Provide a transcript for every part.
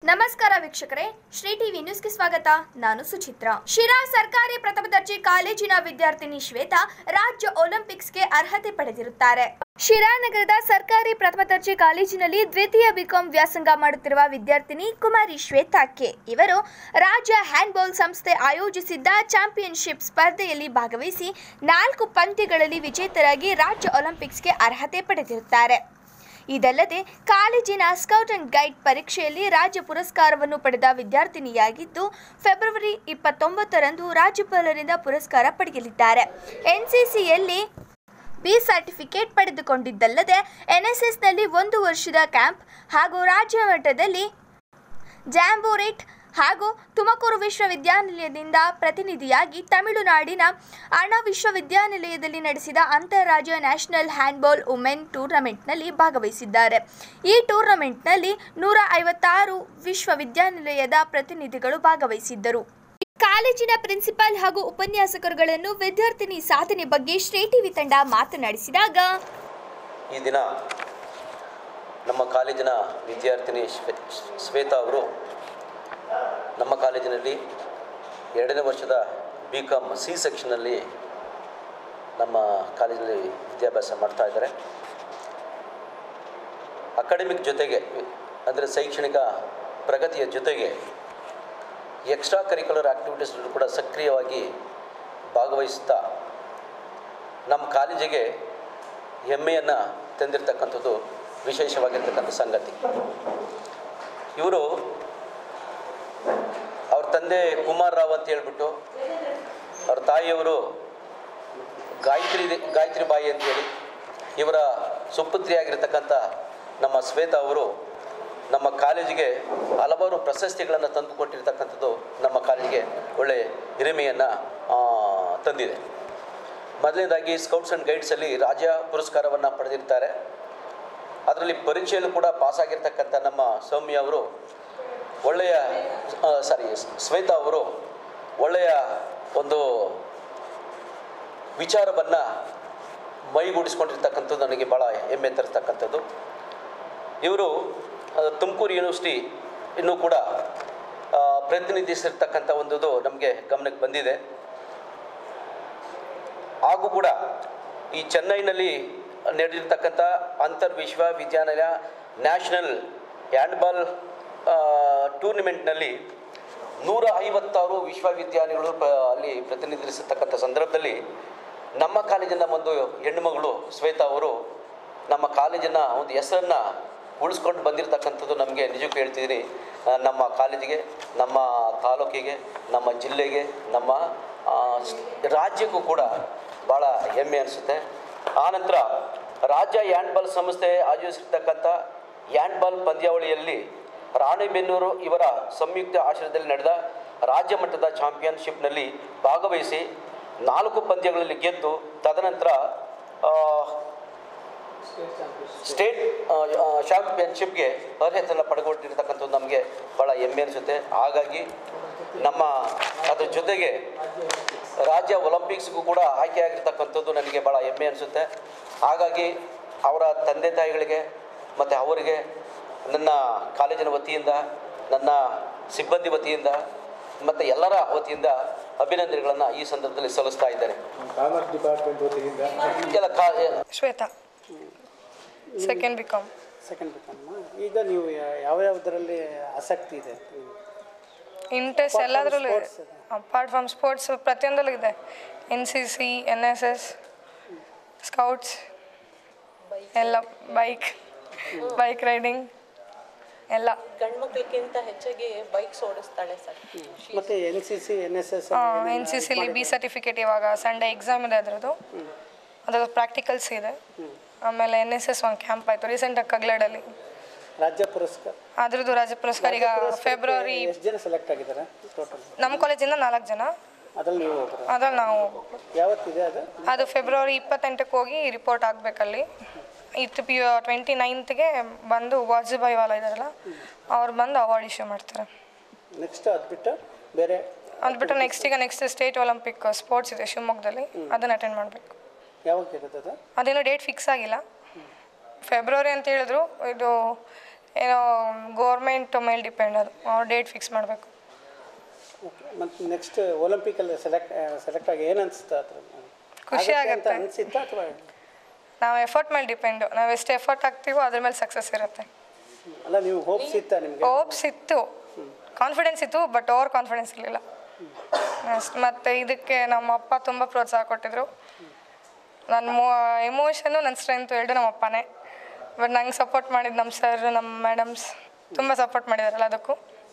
ನಮಸ್ಕಾರ ವೀಕ್ಷಕರೇ ಶ್ರೀ ಟಿವಿ ನ್ಯೂಸ್ಗೆ ಸ್ವಾಗತ ನಾನು ಸುಚಿತ್ರಾ ಶಿರಾ ಸರ್ಕಾರಿ ಪ್ರಥಮ ದರ್ಜೆ ಕಾಲೇಜಿನ ವಿದ್ಯಾರ್ಥಿನಿ ಶ್ವೇತಾ ರಾಜ್ಯ ಒಲಿಂಪಿಕ್ಸ್ಗೆ ಅರ್ಹತೆ ಪಡೆದಿರುತ್ತಾರೆ ಶಿರಾ ನಗರದ ಸರ್ಕಾರಿ ಪ್ರಥಮ ದರ್ಜೆ ಕಾಲೇಜಿನಲ್ಲಿ ದ್ವಿತೀಯ ಬಿಕಾಂ ವ್ಯಾಸಂಗ ಮಾಡುತ್ತಿರುವ ವಿದ್ಯಾರ್ಥಿನಿ ಕುಮಾರಿ ಶ್ವೇತಾ ಕೆ ಇವರು ರಾಜ್ಯ ಹ್ಯಾಂಡ್ಬಾಲ್ ಸಂಸ್ಥೆ ಆಯೋಜಿಸಿದ್ದ ಚಾಂಪಿಯನ್ಶಿಪ್ ಸ್ಪರ್ಧೆಯಲ್ಲಿ ಭಾಗವಹಿಸಿ ನಾಲ್ಕು ಪಂದ್ಯಗಳಲ್ಲಿ ವಿಜೇತರಾಗಿ ರಾಜ್ಯ ಒಲಿಂಪಿಕ್ಸ್ಗೆ ಅರ್ಹತೆ ಪಡೆದಿರುತ್ತಾರೆ ಇದಲ್ಲದೆ ಕಾಲೇಜಿನ ಸ್ಕೌಟ್ ಅಂಡ್ ಗೈಡ್ ಪರೀಕ್ಷೆಯಲ್ಲಿ ರಾಜ್ಯ ಪುರಸ್ಕಾರವನ್ನು ಪಡೆದ ವಿದ್ಯಾರ್ಥಿನಿಯಾಗಿದ್ದು ಫೆಬ್ರವರಿ ಇಪ್ಪತ್ತೊಂಬತ್ತರಂದು ರಾಜ್ಯಪಾಲರಿಂದ ಪುರಸ್ಕಾರ ಪಡೆಯಲಿದ್ದಾರೆ ಎನ್ಸಿಸಿಯಲ್ಲಿ ಬಿ ಸರ್ಟಿಫಿಕೇಟ್ ಪಡೆದುಕೊಂಡಿದ್ದಲ್ಲದೆ ಎನ್ಎಸ್ಎಸ್ನಲ್ಲಿ ಒಂದು ವರ್ಷದ ಕ್ಯಾಂಪ್ ಹಾಗೂ ರಾಜ್ಯ ಮಟ್ಟದಲ್ಲಿ ಜಾಂಬೋರೇಟ್ ಹಾಗೂ ತುಮಕೂರು ವಿಶ್ವವಿದ್ಯಾನಿಲಯದಿಂದ ಪ್ರತಿನಿಧಿಯಾಗಿ ತಮಿಳುನಾಡಿನ ಅಣ್ಣಾ ವಿಶ್ವವಿದ್ಯಾನಿಲಯದಲ್ಲಿ ನಡೆಸಿದ ಅಂತಾರಾಜ್ಯ ನ್ಯಾಷನಲ್ ಹ್ಯಾಂಡ್ಬಾಲ್ ವುಮೆನ್ ಟೂರ್ನಮೆಂಟ್ನಲ್ಲಿ ಭಾಗವಹಿಸಿದ್ದಾರೆ ಈ ಟೂರ್ನಮೆಂಟ್ನಲ್ಲಿ ನೂರ ಐವತ್ತಾರು ವಿಶ್ವವಿದ್ಯಾನಿಲಯದ ಪ್ರತಿನಿಧಿಗಳು ಭಾಗವಹಿಸಿದ್ದರು ಕಾಲೇಜಿನ ಪ್ರಿನ್ಸಿಪಾಲ್ ಹಾಗೂ ಉಪನ್ಯಾಸಕರುಗಳನ್ನು ವಿದ್ಯಾರ್ಥಿನಿ ಸಾಧನೆ ಬಗ್ಗೆ ಶ್ರೀ ಟಿವಿ ತಂಡ ಮಾತನಾಡಿಸಿದಾಗ ಈ ದಿನ ನಮ್ಮ ಕಾಲೇಜಿನ ವಿದ್ಯಾರ್ಥಿನಿ ಶ್ವೇ- ಶ್ವೇತಾ ಅವರು ನಮ್ಮ ಕಾಲೇಜಿನಲ್ಲಿ ಎರಡನೇ ವರ್ಷದ ಬಿ ಕಾಮ್ ಸಿ ಸೆಕ್ಷನಲ್ಲಿ ನಮ್ಮ ಕಾಲೇಜಿನಲ್ಲಿ ವಿದ್ಯಾಭ್ಯಾಸ ಮಾಡ್ತಾ ಇದ್ದಾರೆ ಅಕಾಡೆಮಿಕ್ ಜೊತೆಗೆ ಅಂದರೆ ಶೈಕ್ಷಣಿಕ ಪ್ರಗತಿಯ ಜೊತೆಗೆ ಎಕ್ಸ್ಟ್ರಾ ಕರಿಕ್ಯುಲರ್ ಆ್ಯಕ್ಟಿವಿಟೀಸ್ನಲ್ಲೂ ಕೂಡ ಸಕ್ರಿಯವಾಗಿ ಭಾಗವಹಿಸ್ತಾ ನಮ್ಮ ಕಾಲೇಜಿಗೆ ಹೆಮ್ಮೆಯನ್ನು ತಂದಿರತಕ್ಕಂಥದ್ದು ವಿಶೇಷವಾಗಿರ್ತಕ್ಕಂಥ ಸಂಗತಿ ಇವರು ಅವ್ರ ತಂದೆ ಕುಮಾರ್ ರಾವ್ ಅಂತ ಹೇಳ್ಬಿಟ್ಟು ಅವ್ರ ತಾಯಿಯವರು ಗಾಯತ್ರಿ ಗಾಯತ್ರಿ ಬಾಯಿ ಅಂತೇಳಿ ಇವರ ಸುಪುತ್ರಿಯಾಗಿರ್ತಕ್ಕಂಥ ನಮ್ಮ ಶ್ವೇತಾ ಅವರು ನಮ್ಮ ಕಾಲೇಜಿಗೆ ಹಲವಾರು ಪ್ರಶಸ್ತಿಗಳನ್ನು ತಂದುಕೊಟ್ಟಿರ್ತಕ್ಕಂಥದ್ದು ನಮ್ಮ ಕಾಲೇಜಿಗೆ ಒಳ್ಳೆಯ ಹಿರಿಮೆಯನ್ನು ತಂದಿದೆ ಮೊದಲನೇದಾಗಿ ಸ್ಕೌಟ್ಸ್ ಆ್ಯಂಡ್ ಗೈಡ್ಸಲ್ಲಿ ರಾಜ್ಯ ಪುರಸ್ಕಾರವನ್ನು ಪಡೆದಿರ್ತಾರೆ ಅದರಲ್ಲಿ ಪರೀಕ್ಷೆಯಲ್ಲೂ ಕೂಡ ಪಾಸಾಗಿರ್ತಕ್ಕಂಥ ನಮ್ಮ ಸೌಮ್ಯ ಅವರು ಒಳ್ಳೆಯ ಸಾರಿ ಶ್ವೇತಾ ಅವರು ಒಳ್ಳೆಯ ಒಂದು ವಿಚಾರವನ್ನು ಮೈಗೂಡಿಸ್ಕೊಂಡಿರ್ತಕ್ಕಂಥದ್ದು ನನಗೆ ಭಾಳ ಹೆಮ್ಮೆ ತರ್ತಕ್ಕಂಥದ್ದು ಇವರು ಆ, ತುಮಕೂರು ಯೂನಿವರ್ಸಿಟಿ ಇನ್ನೂ ಕೂಡ ಆ, ಪ್ರತಿನಿಧಿಸಿರ್ತಕ್ಕಂಥ ಒಂದು ನಮಗೆ ಗಮನಕ್ಕೆ ಬಂದಿದೆ ಹಾಗೂ ಕೂಡ ಈ ಚೆನ್ನೈನಲ್ಲಿ ನಡೆದಿರ್ತಕ್ಕಂಥ ಅಂತರ್ ವಿಶ್ವವಿದ್ಯಾನಿಲಯ ನ್ಯಾಷನಲ್ ಹ್ಯಾಂಡ್ಬಾಲ್ ಟೂರ್ನಿಮೆಂಟ್ನಲ್ಲಿ ನೂರ ಐವತ್ತಾರು ವಿಶ್ವವಿದ್ಯಾನಿಗಳು ಪ ಅಲ್ಲಿ ಪ್ರತಿನಿಧಿಸಿರ್ತಕ್ಕಂಥ ಸಂದರ್ಭದಲ್ಲಿ ನಮ್ಮ ಕಾಲೇಜಿನ ಒಂದು ಹೆಣ್ಣುಮಗಳು ಶ್ವೇತಾ ಅವರು ನಮ್ಮ ಕಾಲೇಜಿನ ಒಂದು ಹೆಸರನ್ನು ಉಳಿಸ್ಕೊಂಡು ಬಂದಿರತಕ್ಕಂಥದ್ದು ನಮಗೆ ನಿಜಕ್ಕೂ ಹೇಳ್ತಿದ್ದೀನಿ ಆ, ನಮ್ಮ ಕಾಲೇಜಿಗೆ ನಮ್ಮ ತಾಲೂಕಿಗೆ ನಮ್ಮ ಜಿಲ್ಲೆಗೆ ನಮ್ಮ ಆ, ಸ್- ರಾಜ್ಯಕ್ಕೂ ಕೂಡ ಭಾಳ ಹೆಮ್ಮೆ ಅನಿಸುತ್ತೆ ಆನಂತರ ರಾಜ್ಯ ಹ್ಯಾಂಡ್ಬಾಲ್ ಸಂಸ್ಥೆ ಆಯೋಜಿಸಿರ್ತಕ್ಕಂಥ ಹ್ಯಾಂಡ್ಬಾಲ್ ಪಂದ್ಯಾವಳಿಯಲ್ಲಿ ರಾಣೆಬೆನ್ನೂರು ಇವರ ಸಂಯುಕ್ತ ಆಶ್ರಯದಲ್ಲಿ ನಡೆದ ರಾಜ್ಯ ಮಟ್ಟದ ಚಾಂಪಿಯನ್ಶಿಪ್ನಲ್ಲಿ ಭಾಗವಹಿಸಿ ನಾಲ್ಕು ಪಂದ್ಯಗಳಲ್ಲಿ ಗೆದ್ದು ತದನಂತರ ಆ, ಸ್ಟೇಟ್ ಚಾಂಪಿಯನ್ಶಿಪ್ಗೆ ಅರ್ಹತೆಯನ್ನು ಪಡೆದುಕೊಂಡಿರ್ತಕ್ಕಂಥದ್ದು ನಮಗೆ ಭಾಳ ಹೆಮ್ಮೆ ಅನಿಸುತ್ತೆ ಹಾಗಾಗಿ ನಮ್ಮ ಅದ್ರ ಜೊತೆಗೆ ರಾಜ್ಯ ಒಲಿಂಪಿಕ್ಸ್ಗೂ ಕೂಡ ಆಯ್ಕೆಯಾಗಿರ್ತಕ್ಕಂಥದ್ದು ನನಗೆ ಭಾಳ ಹೆಮ್ಮೆ ಅನಿಸುತ್ತೆ ಹಾಗಾಗಿ ಅವರ ತಂದೆ ತಾಯಿಗಳಿಗೆ ಮತ್ತು ಅವರಿಗೆ ನನ್ನ ಕಾಲೇಜಿನ ವತಿಯಿಂದ ನನ್ನ ಸಿಬ್ಬಂದಿ ವತಿಯಿಂದ ಮತ್ತು ಎಲ್ಲರ ವತಿಯಿಂದ ಅಭಿನಂದನೆಗಳನ್ನು ಈ ಸಂದರ್ಭದಲ್ಲಿ ಸಲ್ಲಿಸ್ತಾ ಇದ್ದೇನೆ ಕಾಮರ್ಸ್ ಡಿಪಾರ್ಟ್ಮೆಂಟ್ ವತಿಯಿಂದ ಎಲ್ಲ ಕಾ Shweta second B com second ಬೇಕಮ್ಮ ಈಗ ನೀವು ಯಾ- ಯಾವ್ಯಾವುದರಲ್ಲಿ ಆಸಕ್ತಿ ಇದೆ ಇಂಟ್ರೆಸ್ಟ್ ಎಲ್ಲದರಲ್ಲೂ ಇದೆ sports ಅಪಾರ್ಟ್ ಫ್ರಮ್ ಸ್ಪೋರ್ಟ್ಸ್ ಪ್ರತಿಯೊಂದರಲ್ಲೂ ಇದೆ N C C N S S scouts ಎಲ್ಲ ಬೈಕ್ ಬೈಕ್ ರೈಡಿಂಗ್ ಎಲ್ಲ ಗಂಡು ಮಕ್ಳಿಗಿಂತ ಹೆಚ್ಚಾಗಿ ಬೈಕ್ಸ್ ಓಡಿಸ್ತಾಳೆ ಸರ್ ಮತ್ತೆ N C C N S S N C ಸಿಲಿ ಬಿ ಸರ್ಟಿಫಿಕೇಟ್ ಇವಾಗ ಸಂಡೇ ಎಕ್ಸಾಮ್ ಇದೆ ಅದರದ್ದು ಅದ್ರದ್ದು ಪ್ರಾಕ್ಟಿಕಲ್ಸ್ ಇದೆ ಆಮೇಲೆ ಎನ್ ಎಸ್ ಎಸ್ ಒಂದು ಕ್ಯಾಂಪ್ ಆಯಿತು ರೀಸೆಂಟಾಗಿ ಕಗ್ಲಾಡಲ್ಲಿ ರಾಜ್ಯ ಪುರಸ್ಕಾರ ಅದ್ರದ್ದು ರಾಜ್ಯ ಪುರಸ್ಕಾರ ಈಗ ಫೆಬ್ರವರಿ ಎಷ್ಟು ಜನ ಸೆಲೆಕ್ಟ್ ಆಗಿದ್ದಾರೆ ಟೋಟಲ್ ನಮ್ಮ ಕಾಲೇಜಿಂದ ನಾಲ್ಕು ಜನ ಅದ್ರಲ್ಲಿ ನೀವು ಒಬ್ಬರು ಅದ್ರಲ್ಲಿ ನಾವು ಯಾವತ್ತಿದೆ ಅದು ಅದು ಫೆಬ್ರವರಿ ಇಪ್ಪತ್ತೆಂಟಕ್ಕೆ ಹೋಗಿ ರಿಪೋರ್ಟ್ ಆಗಬೇಕಲ್ಲಿ ಇತ್ತು ಪಿ ಟ್ವೆಂಟಿ ನೈನ್ತ್ಗೆ ಬಂದು ವಾಜುಭಾಯಿ ವಾಲ ಇದಾರಲ್ಲ ಅವ್ರು ಬಂದು ಅವಾರ್ಡ್ ಇಶ್ಯೂ ಮಾಡ್ತಾರೆ ನೆಕ್ಸ್ಟ್ ಅದು ಬಿಟ್ಟು ಬೇರೆ ಅದು ಬಿಟ್ಟು ನೆಕ್ಸ್ಟ್ ಈಗ ನೆಕ್ಸ್ಟ್ ಸ್ಟೇಟ್ ಒಲಿಂಪಿಕ್ ಸ್ಪೋರ್ಟ್ಸ್ ಇದೆ ಶಿವಮೊಗ್ಗದಲ್ಲಿ ಅದನ್ನು ಅಟೆಂಡ್ ಮಾಡಬೇಕು ಯಾವಾಗ ಇರುತ್ತೆ ಅದು ಅದೇನೋ ಡೇಟ್ ಫಿಕ್ಸ್ ಆಗಿಲ್ಲ ಫೆಬ್ರವರಿ ಅಂತ ಹೇಳಿದ್ರು ಇದು ಏನೋ ಗೋರ್ಮೆಂಟ್ ಮೇಲೆ ಡಿಪೆಂಡ್ ಅದು ಅವ್ರು ಡೇಟ್ ಫಿಕ್ಸ್ ಮಾಡಬೇಕು ಓಕೆ ಮತ್ತು ನೆಕ್ಸ್ಟ್ ಒಲಿಂಪಿಕಲ್ಲಿ ಸೆಲೆಕ್ಟ್ ಸೆಲೆಕ್ಟ್ ಆಗಿ ಏನು ಅನಿಸ್ತಾ ಹತ್ರ ಖುಷಿ ಅಂತ ಆಗುತ್ತೆ. ಅನಿಸಿತ್ತಾ ಅಥವಾ ನಾವು ಎಫರ್ಟ್ ಮೇಲೆ ಡಿಪೆಂಡು ನಾವು ಎಷ್ಟು ಎಫರ್ಟ್ ಹಾಕ್ತೀವೋ ಅದ್ರ ಮೇಲೆ ಸಕ್ಸಸ್ ಇರುತ್ತೆ ಅಲ್ಲ ನೀವು ಹೋಪ್ಸ್ ಇತ್ತಾ ನಿಮಗೆ ಹೋಪ್ಸ್ ಇತ್ತು ಕಾನ್ಫಿಡೆನ್ಸ್ ಇತ್ತು ಬಟ್ ಓವರ್ ಕಾನ್ಫಿಡೆನ್ಸ್ ಇರಲಿಲ್ಲ ಅಷ್ಟು ಮತ್ತು ಇದಕ್ಕೆ ನಮ್ಮ ಅಪ್ಪ ತುಂಬ ಪ್ರೋತ್ಸಾಹ ಕೊಟ್ಟಿದ್ರು ನನ್ನ ಮೋ ಎಮೋಷನು ನನ್ನ ಸ್ಟ್ರೆಂತು ಎರಡು ನಮ್ಮ ಅಪ್ಪನೇ ಬಟ್ ನಂಗೆ ಸಪೋರ್ಟ್ ಮಾಡಿದ್ದು ನಮ್ಮ ಸರ್ ನಮ್ಮ ಮೇಡಮ್ಸ್ ತುಂಬ ಸಪೋರ್ಟ್ ಮಾಡಿದಾರಲ್ಲ ಅದಕ್ಕೂ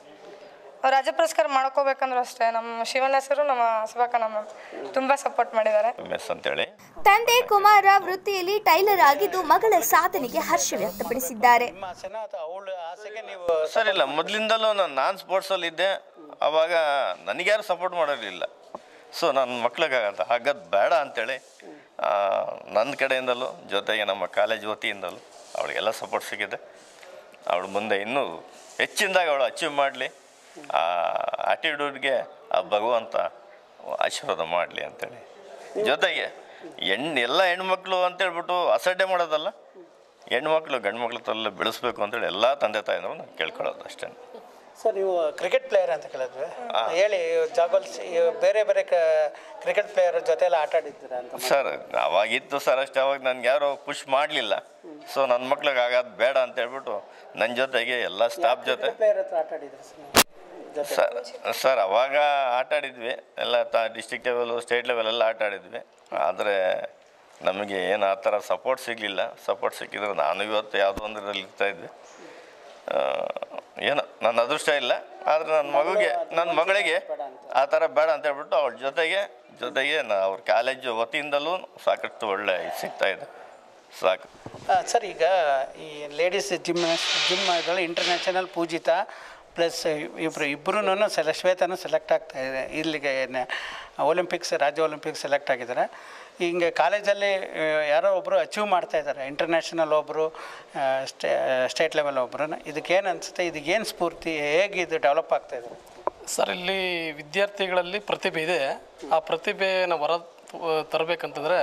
ರಾಜ್ಯ ಪುರಸ್ಕಾರ ಮಾಡ್ಕೋಬೇಕಂದ್ರೂ ಅಷ್ಟೇ ನಮ್ಮ ಶಿವನ ಹೆಸರು ನಮ್ಮ ಸುಭಾಕ ನಮ್ಮ ತುಂಬ ಸಪೋರ್ಟ್ ಮಾಡಿದ್ದಾರೆ ಮೆಸ್ ಅಂತೇಳಿ ತಂದೆ ಕುಮಾರ ವೃತ್ತಿಯಲ್ಲಿ ಟೈಲರ್ ಆಗಿದ್ದು ಮಗಳ ಸಾಧನೆಗೆ ಹರ್ಷ ವ್ಯಕ್ತಪಡಿಸಿದ್ದಾರೆ ನಿಮ್ಮ ಆಸೆನ ಅಥವಾ ಅವಳ ಆಸೆಗೆ ನೀವು ಸರ್ ಇಲ್ಲ ಮೊದಲಿಂದಲೂ ನಾನು ನಾನು ಸ್ಪೋರ್ಟ್ಸಲ್ಲಿ ಇದ್ದೆ ಅವಾಗ ನನಗ್ಯಾರು ಸಪೋರ್ಟ್ ಮಾಡೋರಿಲ್ಲ ಸೊ ನನ್ನ ಮಕ್ಳಿಗೆ ಆಗದು ಬೇಡ ಅಂತೇಳಿ ಆ, ನನ್ನ ಕಡೆಯಿಂದಲೂ ಜೊತೆಗೆ ನಮ್ಮ ಕಾಲೇಜ್ ವತಿಯಿಂದಲೂ ಅವಳಿಗೆಲ್ಲ ಸಪೋರ್ಟ್ ಸಿಕ್ಕಿದೆ ಅವಳು ಮುಂದೆ ಇನ್ನೂ ಹೆಚ್ಚಿನದಾಗ ಅವಳು ಅಚೀವ್ ಮಾಡಲಿ ಆ ಆ್ಯಟಿಟ್ಯೂಡ್ಗೆ ಆ ಭಗವಂತ ಆಶೀರ್ವಾದ ಮಾಡಲಿ ಅಂತೇಳಿ ಜೊತೆಗೆ ಹೆಣ್ಣು ಎಲ್ಲ ಹೆಣ್ಮಕ್ಳು ಅಂತೇಳ್ಬಿಟ್ಟು ಅಸಡ್ಡೆ ಮಾಡೋದಲ್ಲ ಹೆಣ್ಮಕ್ಳು ಗಂಡು ಮಕ್ಳು ತಲ್ಲ ಬೆಳೆಸ್ಬೇಕು ಅಂತೇಳಿ ಎಲ್ಲ ತಂದೆ ತಾಯಿನೂ ನಾನು ಕೇಳ್ಕೊಳ್ಳೋದು ಅಷ್ಟೇ ಸರ್ ನೀವು ಕ್ರಿಕೆಟ್ ಪ್ಲೇಯರ್ ಅಂತ ಕೇಳಿದ್ವಿ ಹೇಳಿ ಜಾಗೋಲ್ಸ್ ಬೇರೆ ಬೇರೆ ಕ್ರಿಕೆಟ್ ಪ್ಲೇಯರ್ ಜೊತೆ ಎಲ್ಲ ಆಟ ಆಡಿದ್ದೀರಾ ಅಂತ ಸರ್ ಅವಾಗಿತ್ತು ಸರ್ ಅಷ್ಟೇ ಅವಾಗ ನನ್ಗೆ ಯಾರೋ ಪುಷ್ ಮಾಡಲಿಲ್ಲ ಸೊ ನನ್ನ ಮಕ್ಳಿಗೆ ಆಗೋದು ಬೇಡ ಅಂತ ಹೇಳ್ಬಿಟ್ಟು ನನ್ನ ಜೊತೆಗೆ ಎಲ್ಲ ಸ್ಟಾಫ್ ಜೊತೆ ಪ್ಲೇಯರ್ ಹತ್ರ ಆಟ ಆಡಿದ್ರಿ ಸರ್ ನೀವು? ಜೊತೆ ಸರ್ ಸರ್ ಅವಾಗ ಆಟ ಆಡಿದ್ವಿ ಎಲ್ಲ ತ ಡಿಸ್ಟಿಕ್ ಲೆವೆಲು ಸ್ಟೇಟ್ ಲೆವೆಲ್ ಎಲ್ಲ ಆಟ ಆಡಿದ್ವಿ ಆದರೆ ನಮಗೆ ಏನು ಆ ಥರ ಸಪೋರ್ಟ್ ಸಿಗಲಿಲ್ಲ ಸಪೋರ್ಟ್ ಸಿಕ್ಕಿದ್ರೆ ನಾನು ಇವತ್ತು ಯಾವುದೋ ಒಂದರಲ್ಲಿ ಇರ್ತಾ ಇದ್ದೆ ಆ, ಏನೋ ನನ್ನ ಅದೃಷ್ಟ ಇಲ್ಲ ಆದರೆ ನನ್ನ ಮಗುಗೆ ನನ್ನ ಮಗಳಿಗೆ ಆ ಥರ ಬೇಡ ಅಂತ ಹೇಳ್ಬಿಟ್ಟು ಅವಳ ಜೊತೆಗೆ ಜೊತೆಗೆ ನಾ ಅವ್ರ ಕಾಲೇಜು ವತಿಯಿಂದಲೂ ಸಾಕಷ್ಟು ಒಳ್ಳೆ ಇದು ಸಿಗ್ತಾ ಇದೆ ಸಾಕು ಆ, ಸರ್ ಈಗ ಈ ಲೇಡೀಸ್ ಜಿಮ್ ಜಿಮ್ ಇದರಲ್ಲಿ ಇಂಟರ್ನ್ಯಾಷನಲ್ ಪೂಜಿತ ಪ್ಲಸ್ ಇಬ್ಬರು ಇಬ್ಬರೂ ಸೆಲೆ ಶ್ವೇತನೂ ಸೆಲೆಕ್ಟ್ ಆಗ್ತಾ ಇದೆ ಇಲ್ಲಿಗೆ ನೆ- ಒಲಿಂಪಿಕ್ಸ್ ರಾಜ್ಯ ಒಲಿಂಪಿಕ್ಸ್ ಸೆಲೆಕ್ಟ್ ಆಗಿದ್ದಾರೆ ಹಿಂಗೆ ಕಾಲೇಜಲ್ಲಿ ಆ, ಯಾರೋ ಒಬ್ಬರು ಅಚೀವ್ ಮಾಡ್ತಾ ಇದ್ದಾರೆ ಇಂಟರ್ನ್ಯಾಷನಲ್ ಒಬ್ಬರು ಸ್ಟೇ ಸ್ಟೇಟ್ ಲೆವೆಲ್ ಒಬ್ಬರು ಇದಕ್ಕೇನು ಅನಿಸುತ್ತೆ ಇದಕ್ಕೇನು ಸ್ಫೂರ್ತಿ ಹೇಗೆ ಇದು ಡೆವಲಪ್ ಆಗ್ತಾ ಇದೆ ಸರ್ ಇಲ್ಲಿ ವಿದ್ಯಾರ್ಥಿಗಳಲ್ಲಿ ಪ್ರತಿಭೆ ಇದೆ ಆ ಪ್ರತಿಭೆನ ಹೊರ ತರಬೇಕಂತಂದರೆ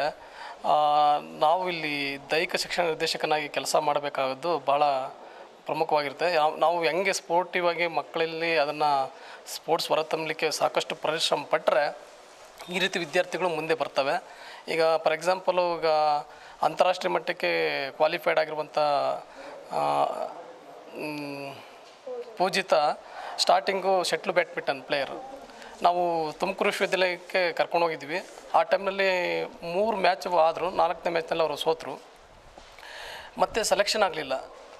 ನಾವು ಇಲ್ಲಿ ದೈಹಿಕ ಶಿಕ್ಷಣ ನಿರ್ದೇಶಕನಾಗಿ ಕೆಲಸ ಮಾಡಬೇಕಾದ್ದು ಭಾಳ ಪ್ರಮುಖವಾಗಿರುತ್ತೆ ಯಾವ- ನಾವು ಹೆಂಗೆ ಸ್ಪೋರ್ಟಿವ್ ಆಗಿ ಮಕ್ಕಳಲ್ಲಿ ಅದನ್ನು ಸ್ಪೋರ್ಟ್ಸ್ ಹೊರತಂಬಲಿಕ್ಕೆ ಸಾಕಷ್ಟು ಪರಿಶ್ರಮ ಪಟ್ಟರೆ ಈ ರೀತಿ ವಿದ್ಯಾರ್ಥಿಗಳು ಮುಂದೆ ಬರ್ತವೆ ಈಗ ಫಾರ್ ಎಕ್ಸಾಂಪಲು ಈಗ ಅಂತಾರಾಷ್ಟ್ರೀಯ ಮಟ್ಟಕ್ಕೆ ಕ್ವಾಲಿಫೈಡ್ ಆಗಿರುವಂಥ ಆ, ಮ್, Pujitha starting shuttle badminton player ನಾವು ತುಮಕೂರು ವಿಶ್ವವಿದ್ಯಾಲಯಕ್ಕೆ ಕರ್ಕೊಂಡು ಹೋಗಿದ್ವಿ ಆ ಟೈಮ್ನಲ್ಲಿ ಮೂರು ಮ್ಯಾಚ್ ಆದರು ನಾಲ್ಕನೇ ಮ್ಯಾಚ್ನಲ್ಲಿ ಅವರು ಸೋತರು ಮತ್ತೆ ಸೆಲೆಕ್ಷನ್ ಆಗಲಿಲ್ಲ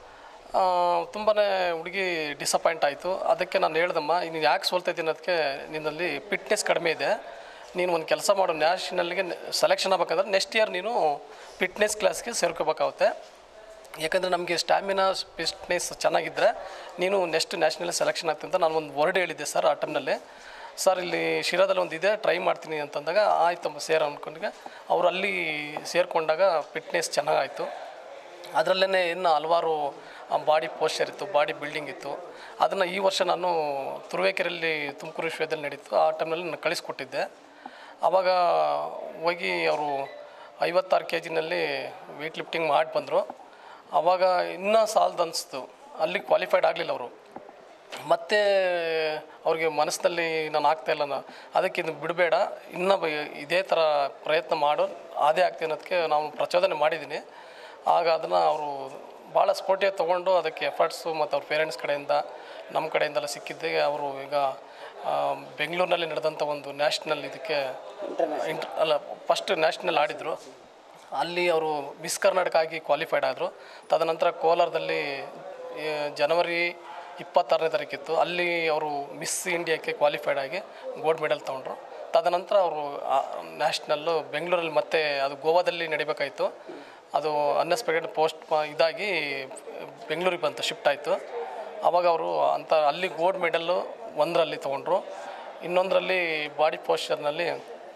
ತುಂಬಾ ಹುಡುಗಿ ಡಿಸಪಾಯಿಂಟ್ ಆಯಿತು ಅದಕ್ಕೆ ನಾನು ಹೇಳ್ದಮ್ಮ ನೀನು ಯಾಕೆ ಸೋಲ್ತಾ ಇದ್ದೀನಿ ಅದಕ್ಕೆ ನಿನ್ನಲ್ಲಿ ಫಿಟ್ನೆಸ್ ಕಡಿಮೆ ಇದೆ ನೀನು ಒಂದು ಕೆಲಸ ಮಾಡು ನ್ಯಾಷನಲ್ಗೆ ಸೆಲೆಕ್ಷನ್ ಆಗ್ಬೇಕಂದ್ರೆ ನೆಕ್ಸ್ಟ್ ಇಯರ್ ನೀನು ಫಿಟ್ನೆಸ್ ಕ್ಲಾಸ್ಗೆ ಸೇರ್ಕೋಬೇಕಾಗುತ್ತೆ ಯಾಕಂದರೆ ನಮಗೆ ಸ್ಟ್ಯಾಮಿನಾ ಫಿಟ್ನೆಸ್ ಚೆನ್ನಾಗಿದ್ದರೆ ನೀನು ನೆಕ್ಸ್ಟ್ ನ್ಯಾಷನಲ್ ಸೆಲೆಕ್ಷನ್ ಆಗ್ತೀನಿ ಅಂತ ನಾನು ಒಂದು ವರ್ಡ್ ಹೇಳಿದ್ದೆ ಸರ್ ಆ ಟೈಮ್ನಲ್ಲಿ ಸರ್ ಇಲ್ಲಿ ಶಿರಾದಲ್ಲಿ ಒಂದು ಇದೆ ಟ್ರೈ ಮಾಡ್ತೀನಿ ಅಂತಂದಾಗ ಆಯ್ತಮ್ಮ ಸೇರ ಅಂದ್ಕೊಂಡಾಗ ಅವರು ಅಲ್ಲಿ ಸೇರಿಕೊಂಡಾಗ ಫಿಟ್ನೆಸ್ ಚೆನ್ನಾಗಾಯಿತು ಅದರಲ್ಲೇ ಇನ್ನು ಹಲವಾರು ಬಾಡಿ ಪೋಸ್ಚರ್ ಇತ್ತು ಬಾಡಿ ಬಿಲ್ಡಿಂಗ್ ಇತ್ತು ಅದನ್ನು ಈ ವರ್ಷ ನಾನು ತುರುವೇಕೆರೆಯಲ್ಲಿ ತುಮಕೂರು ವಿಶ್ವವಿದ್ಯಾಲಯ ನಡೀತು ಆ ಟೈಮ್ನಲ್ಲಿ ನಾನು ಕಳಿಸ್ಕೊಟ್ಟಿದ್ದೆ ಆವಾಗ ಹೋಗಿ ಅವರು ಐವತ್ತಾರು ಕೆ ಜಿನಲ್ಲಿ ವೆಯ್ಟ್ ಲಿಫ್ಟಿಂಗ್ ಮಾಡಿ ಬಂದರು ಆವಾಗ ಇನ್ನೂ ಸಾಲದು ಅನಿಸ್ತು ಅಲ್ಲಿ ಕ್ವಾಲಿಫೈಡ್ ಆಗಲಿಲ್ಲ ಅವರು ಮತ್ತೆ ಅವ್ರಿಗೆ ಮನಸ್ಸಿನಲ್ಲಿ ನಾನು ಆಗ್ತಾ ಇಲ್ಲ ನಾ- ಅದಕ್ಕೆ ಇದು ಬಿಡಬೇಡ ಇನ್ನೂ ಬ- ಇದೇ ಥರ ಪ್ರಯತ್ನ ಮಾಡು ಅದೇ ಆಗ್ತೀನಿ ಅನ್ನೋದಕ್ಕೆ ನಾವು ಪ್ರಚೋದನೆ ಮಾಡಿದ್ದೀನಿ ಆಗ ಅದನ್ನು ಅವರು ಭಾಳ ಸ್ಪೋರ್ಟಿವ್ ತೊಗೊಂಡು ಅದಕ್ಕೆ ಎಫರ್ಟ್ಸು ಮತ್ತು ಅವ್ರ ಪೇರೆಂಟ್ಸ್ ಕಡೆಯಿಂದ ನಮ್ಮ ಕಡೆಯಿಂದೆಲ್ಲ ಸಿಕ್ಕಿದ್ದೆ ಅವರು ಈಗ ಆ, ಬೆಂಗಳೂರಿನಲ್ಲಿ ನಡೆದಂಥ ಒಂದು ನ್ಯಾಷನಲ್ ಇದಕ್ಕೆ ಇಂಟರ್ ಅಲ್ಲ ಫಸ್ಟ್ ನ್ಯಾಷನಲ್ ಆಡಿದರು ಅಲ್ಲಿ ಅವರು ಮಿಸ್ ಕರ್ನಾಟಕ ಆಗಿ ಕ್ವಾಲಿಫೈಡ್ ಆದರು ತದನಂತರ ಕೋಲಾರದಲ್ಲಿ ಈ ಜನವರಿ ಇಪ್ಪತ್ತಾರನೇ ತಾರೀಕಿತ್ತು ಅಲ್ಲಿ ಅವರು ಮಿಸ್ ಇಂಡಿಯಾಕ್ಕೆ ಕ್ವಾಲಿಫೈಡ್ ಆಗಿ ಗೋಲ್ಡ್ ಮೆಡಲ್ ತೊಗೊಂಡ್ರು ತದನಂತರ ಅವರು ನ್ಯಾಷನಲ್ಲು ಬೆಂಗಳೂರಲ್ಲಿ ಮತ್ತೆ ಅದು ಗೋವಾದಲ್ಲಿ ನಡಿಬೇಕಾಯಿತು ಅದು ಅನ್ಎಕ್ಸ್ಪೆಕ್ಟೆಡ್ ಪೋಸ್ಟ್ ಇದಾಗಿ ಬೆಂಗಳೂರಿಗೆ ಬಂತು ಶಿಫ್ಟ್ ಆಯಿತು ಆವಾಗ ಅವರು ಅಂತ ಅಲ್ಲಿ ಗೋಲ್ಡ್ ಮೆಡಲ್ಲು ಒಂದರಲ್ಲಿ ತೊಗೊಂಡ್ರು ಇನ್ನೊಂದರಲ್ಲಿ ಬಾಡಿ ಪೋಸ್ಚರ್ನಲ್ಲಿ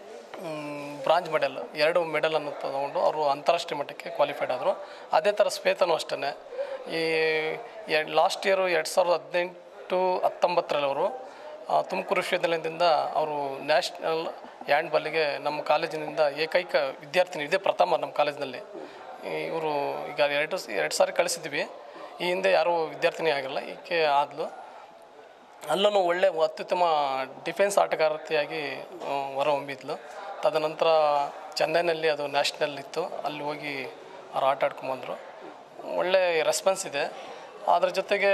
ಬ್ರಾಂಜ್ ಮೆಡಲ್ ಎರಡು ಮೆಡಲನ್ನು ತಗೊಂಡು ಅವರು ಅಂತಾರಾಷ್ಟ್ರೀಯ ಮಟ್ಟಕ್ಕೆ ಕ್ವಾಲಿಫೈಡ್ ಆದರು ಅದೇ ಥರ ಶ್ವೇತನೂ ಅಷ್ಟೇ ಈ ಎರಡು ಲಾಸ್ಟ್ ಇಯರು ಎರಡು ಸಾವಿರದ ಹದಿನೆಂಟು ಹತ್ತೊಂಬತ್ತರಲ್ಲಿ ಅವರು ತುಮಕೂರು ವಿಶ್ವವಿದ್ಯಾಲಯದಿಂದ ಅವರು ನ್ಯಾಷನಲ್ ಹ್ಯಾಂಡ್ ಬಾಲಿಗೆ ನಮ್ಮ ಕಾಲೇಜಿನಿಂದ ಏಕೈಕ ವಿದ್ಯಾರ್ಥಿನಿ ಇದೇ ಪ್ರಥಮ ನಮ್ಮ ಕಾಲೇಜಿನಲ್ಲಿ ಇವರು ಈಗ ಎರಡು ಎರಡು ಸಾರಿ ಕಳಿಸಿದ್ವಿ ಈ ಹಿಂದೆ ಯಾರೂ ವಿದ್ಯಾರ್ಥಿನಿ ಆಗಿಲ್ಲ ಈಕೆ ಆದ್ಲು ಅಲ್ಲೂ ಒಳ್ಳೆ ಅತ್ಯುತ್ತಮ ಡಿಫೆನ್ಸ್ ಆಟಗಾರತಿಯಾಗಿ ಆ, ಹೊರಹೊಮ್ಮಿದ್ಲು ತದನಂತರ ಚೆನ್ನೈನಲ್ಲಿ ಅದು ನ್ಯಾಷನಲ್ ಇತ್ತು ಅಲ್ಲಿ ಹೋಗಿ ಅವ್ರು ಆಟ ಆಡ್ಕೊಂಬಂದರು ಒಳ್ಳೆ ರೆಸ್ಪಾನ್ಸ್ ಇದೆ ಅದ್ರ ಜೊತೆಗೆ